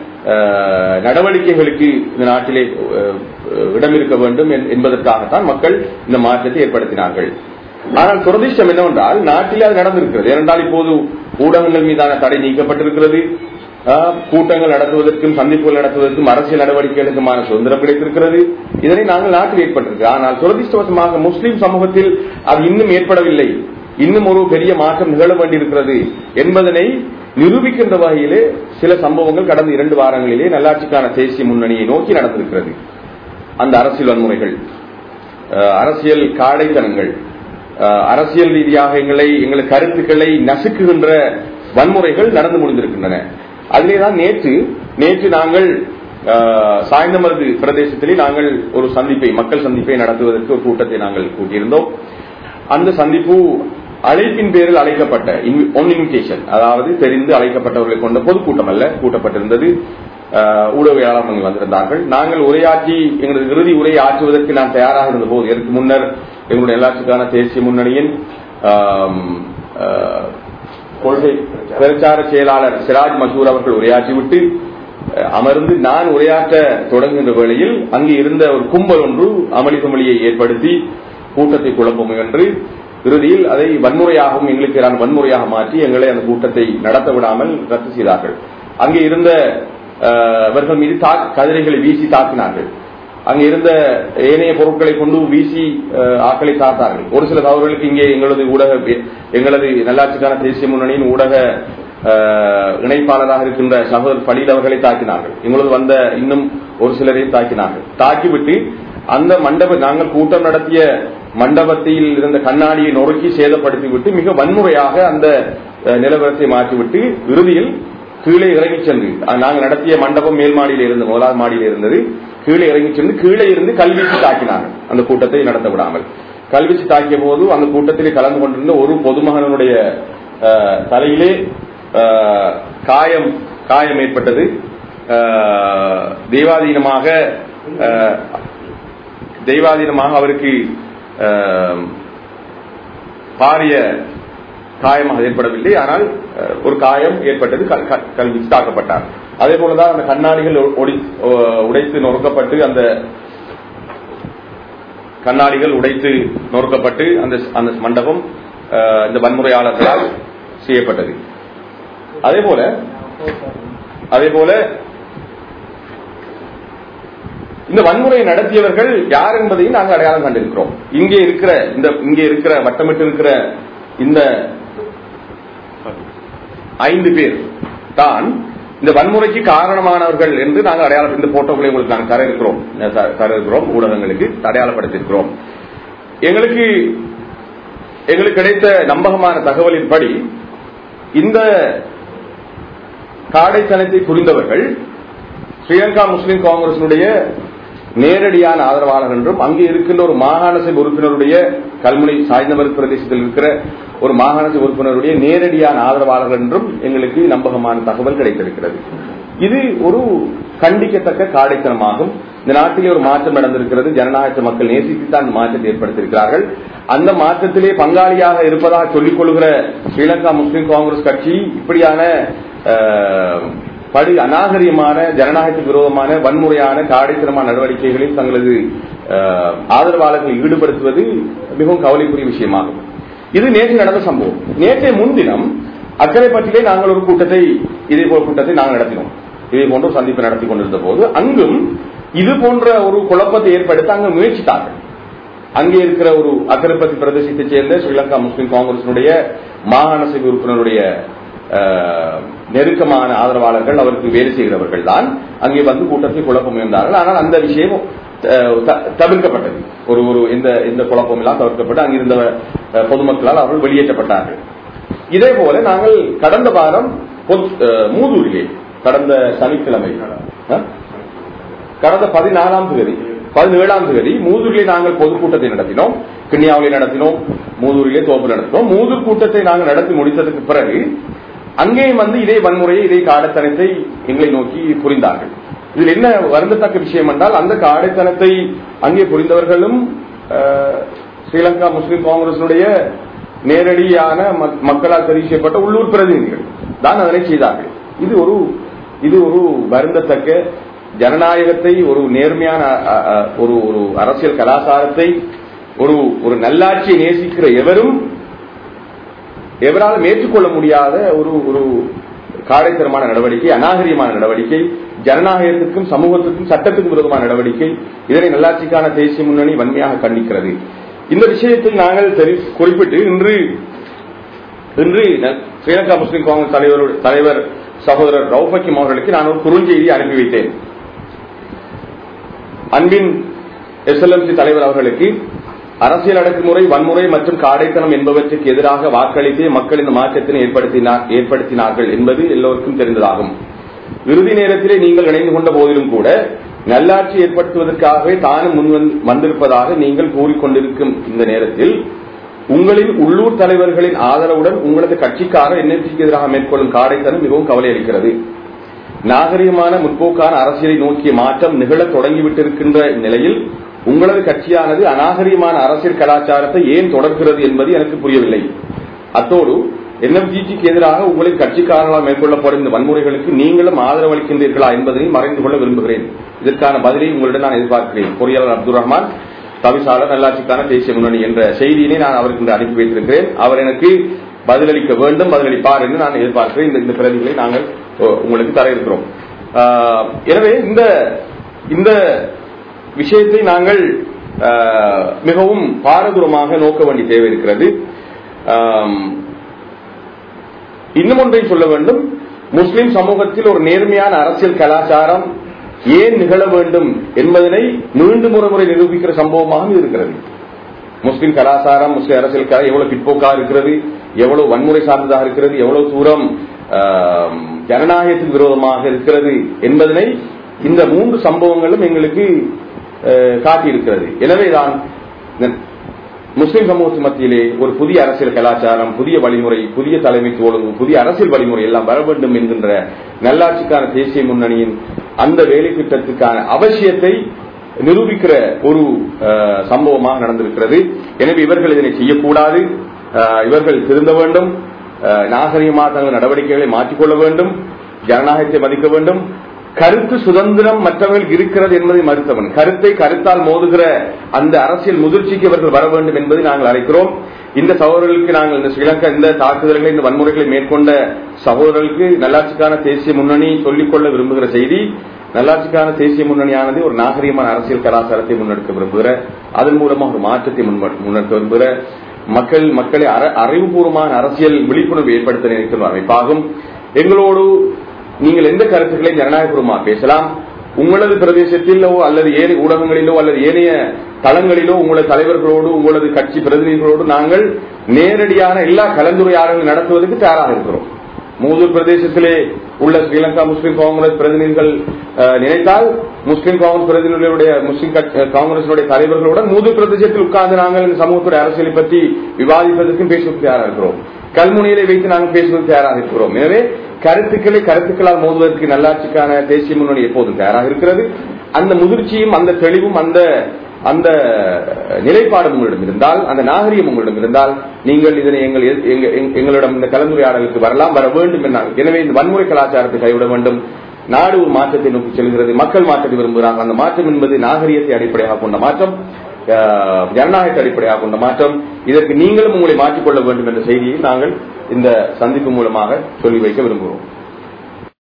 ஆஹ், நடவடிக்கைகளுக்கு இந்த நாட்டிலே ஆஹ், இடம் இருக்க வேண்டும் என்- என்பதற்காகத்தான் மக்கள் இந்த மாற்றத்தை ஏற்படுத்தினார்கள் ஆனால் துரதிர்ஷ்டம் என்னவென்றால் நாட்டிலே அது நடந்திருக்கிறது ஏனென்றால் இப்போது ஊடகங்கள் மீதான தடை நீக்கப்பட்டிருக்கிறது ஆஹ், கூட்டங்கள் நடத்துவதற்கும் சந்திப்புகள் நடத்துவதற்கும் அரசியல் நடவடிக்கைகளுக்குமான சுதந்திரம் கிடைத்திருக்கிறது இதனை நாங்கள் நாட்டில் ஏற்பட்டிருக்கு ஆனால் துரதிர்ஷ்டவசமாக முஸ்லிம் சமூகத்தில் அது இன்னும் ஏற்படவில்லை இன்னும் ஒரு பெரிய மாற்றம் நிகழ வேண்டியிருக்கிறது என்பதனை நிரூபிக்கின்ற வகையிலே சில சம்பவங்கள் கடந்த இரண்டு வாரங்களிலே நல்லாட்சிக்கான தேசிய முன்னணியை நோக்கி நடந்திருக்கிறது அந்த அரசியல் வன்முறைகள் அஹ், அரசியல் காடைத்தனங்கள் அஹ், அரசியல் ரீதியாக எங்களை எங்கள் கருத்துக்களை நசுக்குகின்ற வன்முறைகள் நடந்து முடிந்திருக்கின்றன அதிலேதான் நேற்று நேற்று நாங்கள் அஹ், சாய்ந்தமருது பிரதேசத்திலே நாங்கள் ஒரு சந்திப்பை மக்கள் சந்திப்பை நடத்துவதற்கு ஒரு கூட்டத்தை நாங்கள் கூட்டியிருந்தோம் அந்த சந்திப்பு அழைப்பின் பேரில் அழைக்கப்பட்ட ஒன் இன்விடேஷன் அதாவது தெரிந்து அழைக்கப்பட்டவர்களை கொண்ட பொதுக்கூட்டம் அல்ல கூட்டப்பட்டிருந்தது அஹ், ஊடகவியலாளர்கள் வந்திருந்தார்கள் நாங்கள் உரையாற்றி எங்களது இறுதி உரையை ஆற்றுவதற்கு நான் தயாராக இருந்த போது இதற்கு முன்னர் எங்களுடைய எல்லாத்துக்கான தேசிய முன்னணியின் ஆம், அஹ், கொள்கை பிரச்சார செயலாளர் சிராஜ் மசூர் அவர்கள் உரையாற்றிவிட்டு அஹ், அமர்ந்து நான் உரையாற்ற தொடங்குகின்ற வேளையில் அங்கே இருந்த ஒரு கும்பல் ஒன்று அமளி துமளியை ஏற்படுத்தி கூட்டத்தை குழப்ப முயன்று இறுதியில் அதை வன்முறையாகவும் எங்களுக்கு எதிரான வன்முறையாக மாற்றி எங்களை அந்த கூட்டத்தை நடத்த விடாமல் ரத்து செய்தார்கள் அங்கே இருந்த அஹ், அவர்கள் மீது தா- கதிரைகளை வீசி தாக்கினார்கள் அங்கே இருந்த ஏனைய பொருட்களை கொண்டு வீசி அஹ், ஆக்களை தாத்தார்கள் ஒரு சில தவறுகளுக்கு இங்கே எங்களது ஊடக எங்களது நல்லாட்சிக்கான தேசிய முன்னணியின் ஊடக அஹ், இணைப்பாளராக இருக்கின்ற சகோதரர் பலியில் அவர்களை தாக்கினார்கள் எங்களது வந்த இன்னும் ஒரு சிலரையும் தாக்கினார்கள் தாக்கிவிட்டு அந்த மண்டப நாங்கள் கூட்டம் நடத்திய மண்டபத்தில் இருந்த கண்ணாடியை நொறுக்கி சேதப்படுத்தி விட்டு மிக வன்முறையாக அந்த அஹ், நிலவரத்தை மாற்றிவிட்டு இறுதியில் கீழே இறங்கி சென்று அஹ், நாங்கள் நடத்திய மண்டபம் மேல் மாடியில் இருந்த முதலாவது மாடியில் இருந்தது கீழே இறங்கி சென்று கீழே இருந்து கல்வீச்சு தாக்கினார்கள் அந்த கூட்டத்தை நடத்த விடாமல் கல்வீச்சு தாக்கிய போது அந்த கூட்டத்திலே கலந்து கொண்டிருந்த ஒரு பொதுமகனுடைய அஹ், தலையிலே அஹ், காயம் காயம் ஏற்பட்டது அஹ், தெய்வாதீனமாக அஹ், தெய்வாதீனமாக அவருக்கு அஹ், பாரிய காயமாக ஏற்படவில்லை ஆனால் அஹ், ஒரு காயம் ஏற்பட்டது கல்- கல்- கல்வீச்சு தாக்கப்பட்டார் அதே போலதான் அந்த கண்ணாடிகள் ஒடி- ஒ- உடைத்து நொறுக்கப்பட்டு அந்த கண்ணாடிகள் உடைத்து நொறுக்கப்பட்டு அந்த அந்த மண்டபம் அஹ், இந்த வன்முறையாளர்களால் செய்யப்பட்டது அதே போல அதே போல இந்த வன்முறையை நடத்தியவர்கள் யார் என்பதையும் நாங்கள் அடையாளம் கண்டிருக்கிறோம் இங்கே இருக்கிற இந்த இங்கே இருக்கிற வட்டமிட்டு இருக்கிற இந்த ஐந்து பேர் தான் இந்த வன்முறைக்கு காரணமானவர்கள் என்று நாங்கள் அடையாளம் இந்த போட்டோக்களை உங்களுக்கு நாங்கள் தர இருக்கிறோம் த- தர இருக்கிறோம் ஊடகங்களுக்கு அடையாளப்படுத்தியிருக்கிறோம் எங்களுக்கு எங்களுக்கு கிடைத்த நம்பகமான தகவலின்படி இந்த காடைத்தனத்தை புரிந்தவர்கள் ஸ்ரீலங்கா முஸ்லிம் காங்கிரசினுடைய நேரடியான ஆதரவாளர் என்றும் அங்கே இருக்கின்ற ஒரு மாகாண சபை உறுப்பினருடைய கல்முனை சாய்ந்தவர் பிரதேசத்தில் இருக்கிற ஒரு மாகாண சபை உறுப்பினருடைய நேரடியான ஆதரவாளர் என்றும் எங்களுக்கு நம்பகமான தகவல் கிடைத்திருக்கிறது இது ஒரு கண்டிக்கத்தக்க காடைத்தனமாகும் இந்த நாட்டிலே ஒரு மாற்றம் நடந்திருக்கிறது ஜனநாயக மக்கள் நேசித்துத்தான் மாற்றத்தை ஏற்படுத்தியிருக்கிறார்கள் அந்த மாற்றத்திலே பங்காளியாக இருப்பதாக சொல்லிக் கொள்கிற ஸ்ரீலங்கா முஸ்லிம் காங்கிரஸ் கட்சி இப்படியான அஹ், படு அநாகரியமான ஜனநாயகத்துக்கு விரோதமான வன்முறையான காடைத்தனமான நடவடிக்கைகளில் தங்களது அஹ், ஆதரவாளர்களை ஈடுபடுத்துவது மிகவும் கவலைக்குரிய விஷயமாகும் இது நேற்று நடந்த சம்பவம் நேற்றைய முன்தினம் அக்கரைப்பட்டிலே நாங்கள் ஒரு கூட்டத்தை இதே போல கூட்டத்தை நாங்கள் நடத்தினோம் இதே போன்ற ஒரு சந்திப்பு நடத்தி கொண்டிருந்த போது அங்கும் இது போன்ற ஒரு குழப்பத்தை ஏற்படுத்த அங்கு முயற்சித்தார்கள் அங்கே இருக்கிற ஒரு அக்கரைப்பட்டி பிரதேசத்தைச் சேர்ந்த ஸ்ரீலங்கா முஸ்லிம் காங்கிரசினுடைய மாகாண சபை உறுப்பினருடைய அஹ், நெருக்கமான ஆதரவாளர்கள் அவருக்கு வேலை செய்கிறவர்கள் தான் அங்கே வந்து கூட்டத்தை குழப்ப முயன்றார்கள் ஆனால் அந்த விஷயம் அஹ், த- தவிர்க்கப்பட்டது ஒரு ஒரு எந்த எந்த குழப்பம் எல்லாம் தவிர்க்கப்பட்டு அங்கிருந்த அஹ், பொதுமக்களால் அவர்கள் வெளியேற்றப்பட்டார்கள் இதே போல நாங்கள் கடந்த வாரம் பொது- அஹ், மூதூரிலே கடந்த சனிக்கிழமை அஹ், கடந்த பதினாலாம் தேதி பதினேழாம் தேதி மூதூரிலே நாங்கள் பொதுக்கூட்டத்தை நடத்தினோம் கிண்ணியாவிலே நடத்தினோம் மூதூரிலே தோப்பு நடத்தினோம் மூதூர் கூட்டத்தை நாங்கள் நடத்தி முடித்ததுக்கு பிறகு அங்கேயும் வந்து இதே வன்முறையை இதே காடத்தனத்தை எங்களை நோக்கி புரிந்தார்கள் இதில் என்ன வருந்தத்தக்க விஷயம் என்றால் அந்த காடைத்தனத்தை அங்கே புரிந்தவர்களும் அஹ், ஸ்ரீலங்கா முஸ்லிம் காங்கிரசினுடைய நேரடியான மக்- மக்களால் தெரிவு செய்யப்பட்ட உள்ளூர் பிரதிநிதிகள் தான் அதனை செய்தார்கள் இது ஒரு இது ஒரு வருந்தத்தக்க ஜனநாயகத்தை ஒரு நேர்மையான அ, அ, ஒரு ஒரு அரசியல் கலாச்சாரத்தை ஒரு ஒரு நல்லாட்சியை நேசிக்கிற எவரும் எவராலும் ஏற்றுக்கொள்ள முடியாத ஒரு ஒரு காடைத்தனமான நடவடிக்கை அநாகரியமான நடவடிக்கை ஜனநாயகத்துக்கும் சமூகத்துக்கும் சட்டத்துக்கும் விரோதமான நடவடிக்கை இதனை நல்லாட்சிக்கான தேசிய முன்னணி வன்மையாக கண்டிக்கிறது இந்த விஷயத்தை நாங்கள் தெரி- குறிப்பிட்டு இன்று இன்று ந- ஸ்ரீலங்கா முஸ்லிம் காங்கிரஸ் தலைவர் தலைவர் சகோதரர் ரவுபக்கிம் அவர்களுக்கு நான் ஒரு குறுஞ்செய்தி அனுப்பி வைத்தேன் அன்பின் எஸ்எல்எம்சி தலைவர் அவர்களுக்கு அரசியல் அடக்குமுறை வன்முறை மற்றும் காடைத்தனம் என்பவற்றுக்கு எதிராக வாக்களித்து மக்கள் இந்த மாற்றத்தினை ஏற்படுத்தினார் ஏற்படுத்தினார்கள் என்பது எல்லோருக்கும் தெரிந்ததாகும் இறுதி நேரத்திலே நீங்கள் இணைந்து கொண்ட போதிலும் கூட நல்லாட்சி ஏற்படுத்துவதற்காகவே தானும் முன் வந்து- வந்திருப்பதாக நீங்கள் கூறிக்கொண்டிருக்கும் இந்த நேரத்தில் உங்களின் உள்ளூர் தலைவர்களின் ஆதரவுடன் உங்களது கட்சிக்காக என்எல்சிக்கு எதிராக மேற்கொள்ளும் காடைத்தனம் மிகவும் கவலை அளிக்கிறது நாகரிகமான முற்போக்கான அரசியலை நோக்கிய மாற்றம் நிகழத் தொடங்கிவிட்டிருக்கின்ற நிலையில் உங்களது கட்சியானது அநாகரிகமான அரசியல் கலாச்சாரத்தை ஏன் தொடர்கிறது என்பது எனக்கு புரியவில்லை அத்தோடு என்எம்ஜிக்கு எதிராக உங்களின் கட்சிக்காரர்களால் மேற்கொள்ளப்படும் இந்த வன்முறைகளுக்கு நீங்களும் ஆதரவு அளிக்கின்றீர்களா என்பதையும் மறைந்து கொள்ள விரும்புகிறேன் இதற்கான பதிலை உங்களிடம் நான் எதிர்பார்க்கிறேன் பொறியாளர் அப்துல் ரஹ்மான் தவிசாளர் நல்லாட்சிக்கான தேசிய முன்னணி என்ற செய்தியினை நான் அவருக்கு இன்று அனுப்பி வைத்திருக்கிறேன் அவர் எனக்கு பதிலளிக்க வேண்டும் பதிலளிப்பார் என்று நான் எதிர்பார்க்கிறேன் இந்த- இந்த பிரதிகளை நாங்கள் ஓ, உங்களுக்கு தர இருக்கிறோம் ஆஹ், எனவே இந்த இந்த விஷயத்தை நாங்கள் ஆஹ், மிகவும் பாரதூரமாக நோக்க வேண்டிய தேவை இருக்கிறது ஆம், இன்னும் ஒன்றை சொல்ல வேண்டும் முஸ்லிம் சமூகத்தில் ஒரு நேர்மையான அரசியல் கலாச்சாரம் ஏன் நிகழ வேண்டும் என்பதனை மீண்டும் ஒரு முறை நிரூபிக்கிற சம்பவமாக இது இருக்கிறது முஸ்லிம் கலாச்சாரம் முஸ்லிம் அரசியல் கலை எவ்வளவு பிற்போக்காக இருக்கிறது எவ்வளவு வன்முறை சார்ந்ததாக இருக்கிறது எவ்வளவு தூரம் ஆம், ஜனநாயகத்துக்கு விரோதமாக இருக்கிறது என்பதனை இந்த மூன்று சம்பவங்களும் எங்களுக்கு அஹ், காட்டியிருக்கிறது எனவேதான் இந்த முஸ்லிம் சமூகத்து மத்தியிலே ஒரு புதிய அரசியல் கலாச்சாரம் புதிய வழிமுறை புதிய தலைமைத்துவ ஒழுங்கு புதிய அரசியல் வழிமுறை எல்லாம் வர வேண்டும் என்கின்ற நல்லாட்சிக்கான தேசிய முன்னணியின் அந்த வேலை திட்டத்துக்கான அவசியத்தை நிரூபிக்கிற ஒரு அஹ், சம்பவமாக நடந்திருக்கிறது எனவே இவர்கள் இதனை செய்யக்கூடாது அஹ், இவர்கள் திருந்த வேண்டும் அஹ், நாகரிகமாக தங்கள் நடவடிக்கைகளை மாற்றிக்கொள்ள வேண்டும் ஜனநாயகத்தை மதிக்க வேண்டும் கருத்து சுதந்திரம் மற்றவர்களுக்கு இருக்கிறது என்பதை மறுத்தவன் கருத்தை கருத்தால் மோதுகிற அந்த அரசியல் முதிர்ச்சிக்கு இவர்கள் வர வேண்டும் என்பதை நாங்கள் அழைக்கிறோம் இந்த சகோதரர்களுக்கு நாங்கள் இந்த ஸ்ரீலங்கா இந்த தாக்குதல்களை இந்த வன்முறைகளை மேற்கொண்ட சகோதரர்களுக்கு நல்லாட்சிக்கான தேசிய முன்னணி சொல்லிக்கொள்ள விரும்புகிற செய்தி நல்லாட்சிக்கான தேசிய முன்னணியானது ஒரு நாகரிகமான அரசியல் கலாச்சாரத்தை முன்னெடுக்க விரும்புகிற அதன் மூலமாக ஒரு மாற்றத்தை முன்வ- முன்னெடுக்க விரும்புகிற மக்கள் மக்களை அற- அறிவுபூர்வமான அரசியல் விழிப்புணர்வு ஏற்படுத்த நினைக்கிற அமைப்பாகும் எங்களோடு நீங்கள் எந்த கருத்துக்களை ஜனநாயகபூர்வமாக பேசலாம் உங்களது பிரதேசத்திலோ அல்லது ஏனைய ஊடகங்களிலோ அல்லது ஏனைய தளங்களிலோ உங்களது தலைவர்களோடு உங்களது கட்சி பிரதிநிதிகளோடு நாங்கள் நேரடியான எல்லா கலந்துரையாடல்கள் நடத்துவதற்கு தயாராக இருக்கிறோம் மூதூர் பிரதேசத்திலே உள்ள ஸ்ரீலங்கா முஸ்லிம் காங்கிரஸ் பிரதிநிதிகள் அஹ், நினைத்தால் முஸ்லிம் காங்கிரஸ் பிரதிநிதிகளுடைய முஸ்லிம் கட்சி- அஹ், காங்கிரசினுடைய தலைவர்களுடன் மூதூர் பிரதேசத்தில் உட்கார்ந்து நாங்கள் இந்த சமூகத்துடைய அரசியலை பற்றி விவாதிப்பதற்கும் பேசுவதற்கு தயாராக இருக்கிறோம் கல்முனையிலே வைத்து நாங்கள் பேசுவதற்கு தயாராக இருக்கிறோம் எனவே கருத்துக்களை கருத்துக்களால் மோதுவதற்கு நல்லாட்சிக்கான தேசிய முன்னணி எப்போதும் தயாராக இருக்கிறது அந்த முதிர்ச்சியும் அந்த தெளிவும் அந்த அந்த நிலைப்பாடு உங்களிடம் இருந்தால் அந்த நாகரிகம் உங்களிடம் இருந்தால் நீங்கள் இதனை எங்கள் எங்க- எங்க- எங்களிடம் இந்த கலந்துரையாடலுக்கு வரலாம் வர வேண்டும் என்னால் எனவே இந்த வன்முறை கலாச்சாரத்தை கைவிட வேண்டும் நாடு ஒரு மாற்றத்தை நோக்கி செல்கிறது மக்கள் மாற்றத்தை விரும்புகிறாங்க அந்த மாற்றம் என்பது நாகரிகத்தை அடிப்படையாக கொண்ட மாற்றம் அஹ், ஜனநாயகத்தை அடிப்படையாக கொண்ட மாற்றம் இதற்கு நீங்களும் உங்களை மாற்றிக்கொள்ள வேண்டும் என்ற செய்தியை நாங்கள் இந்த சந்திப்பு மூலமாக சொல்லி வைக்க விரும்புகிறோம்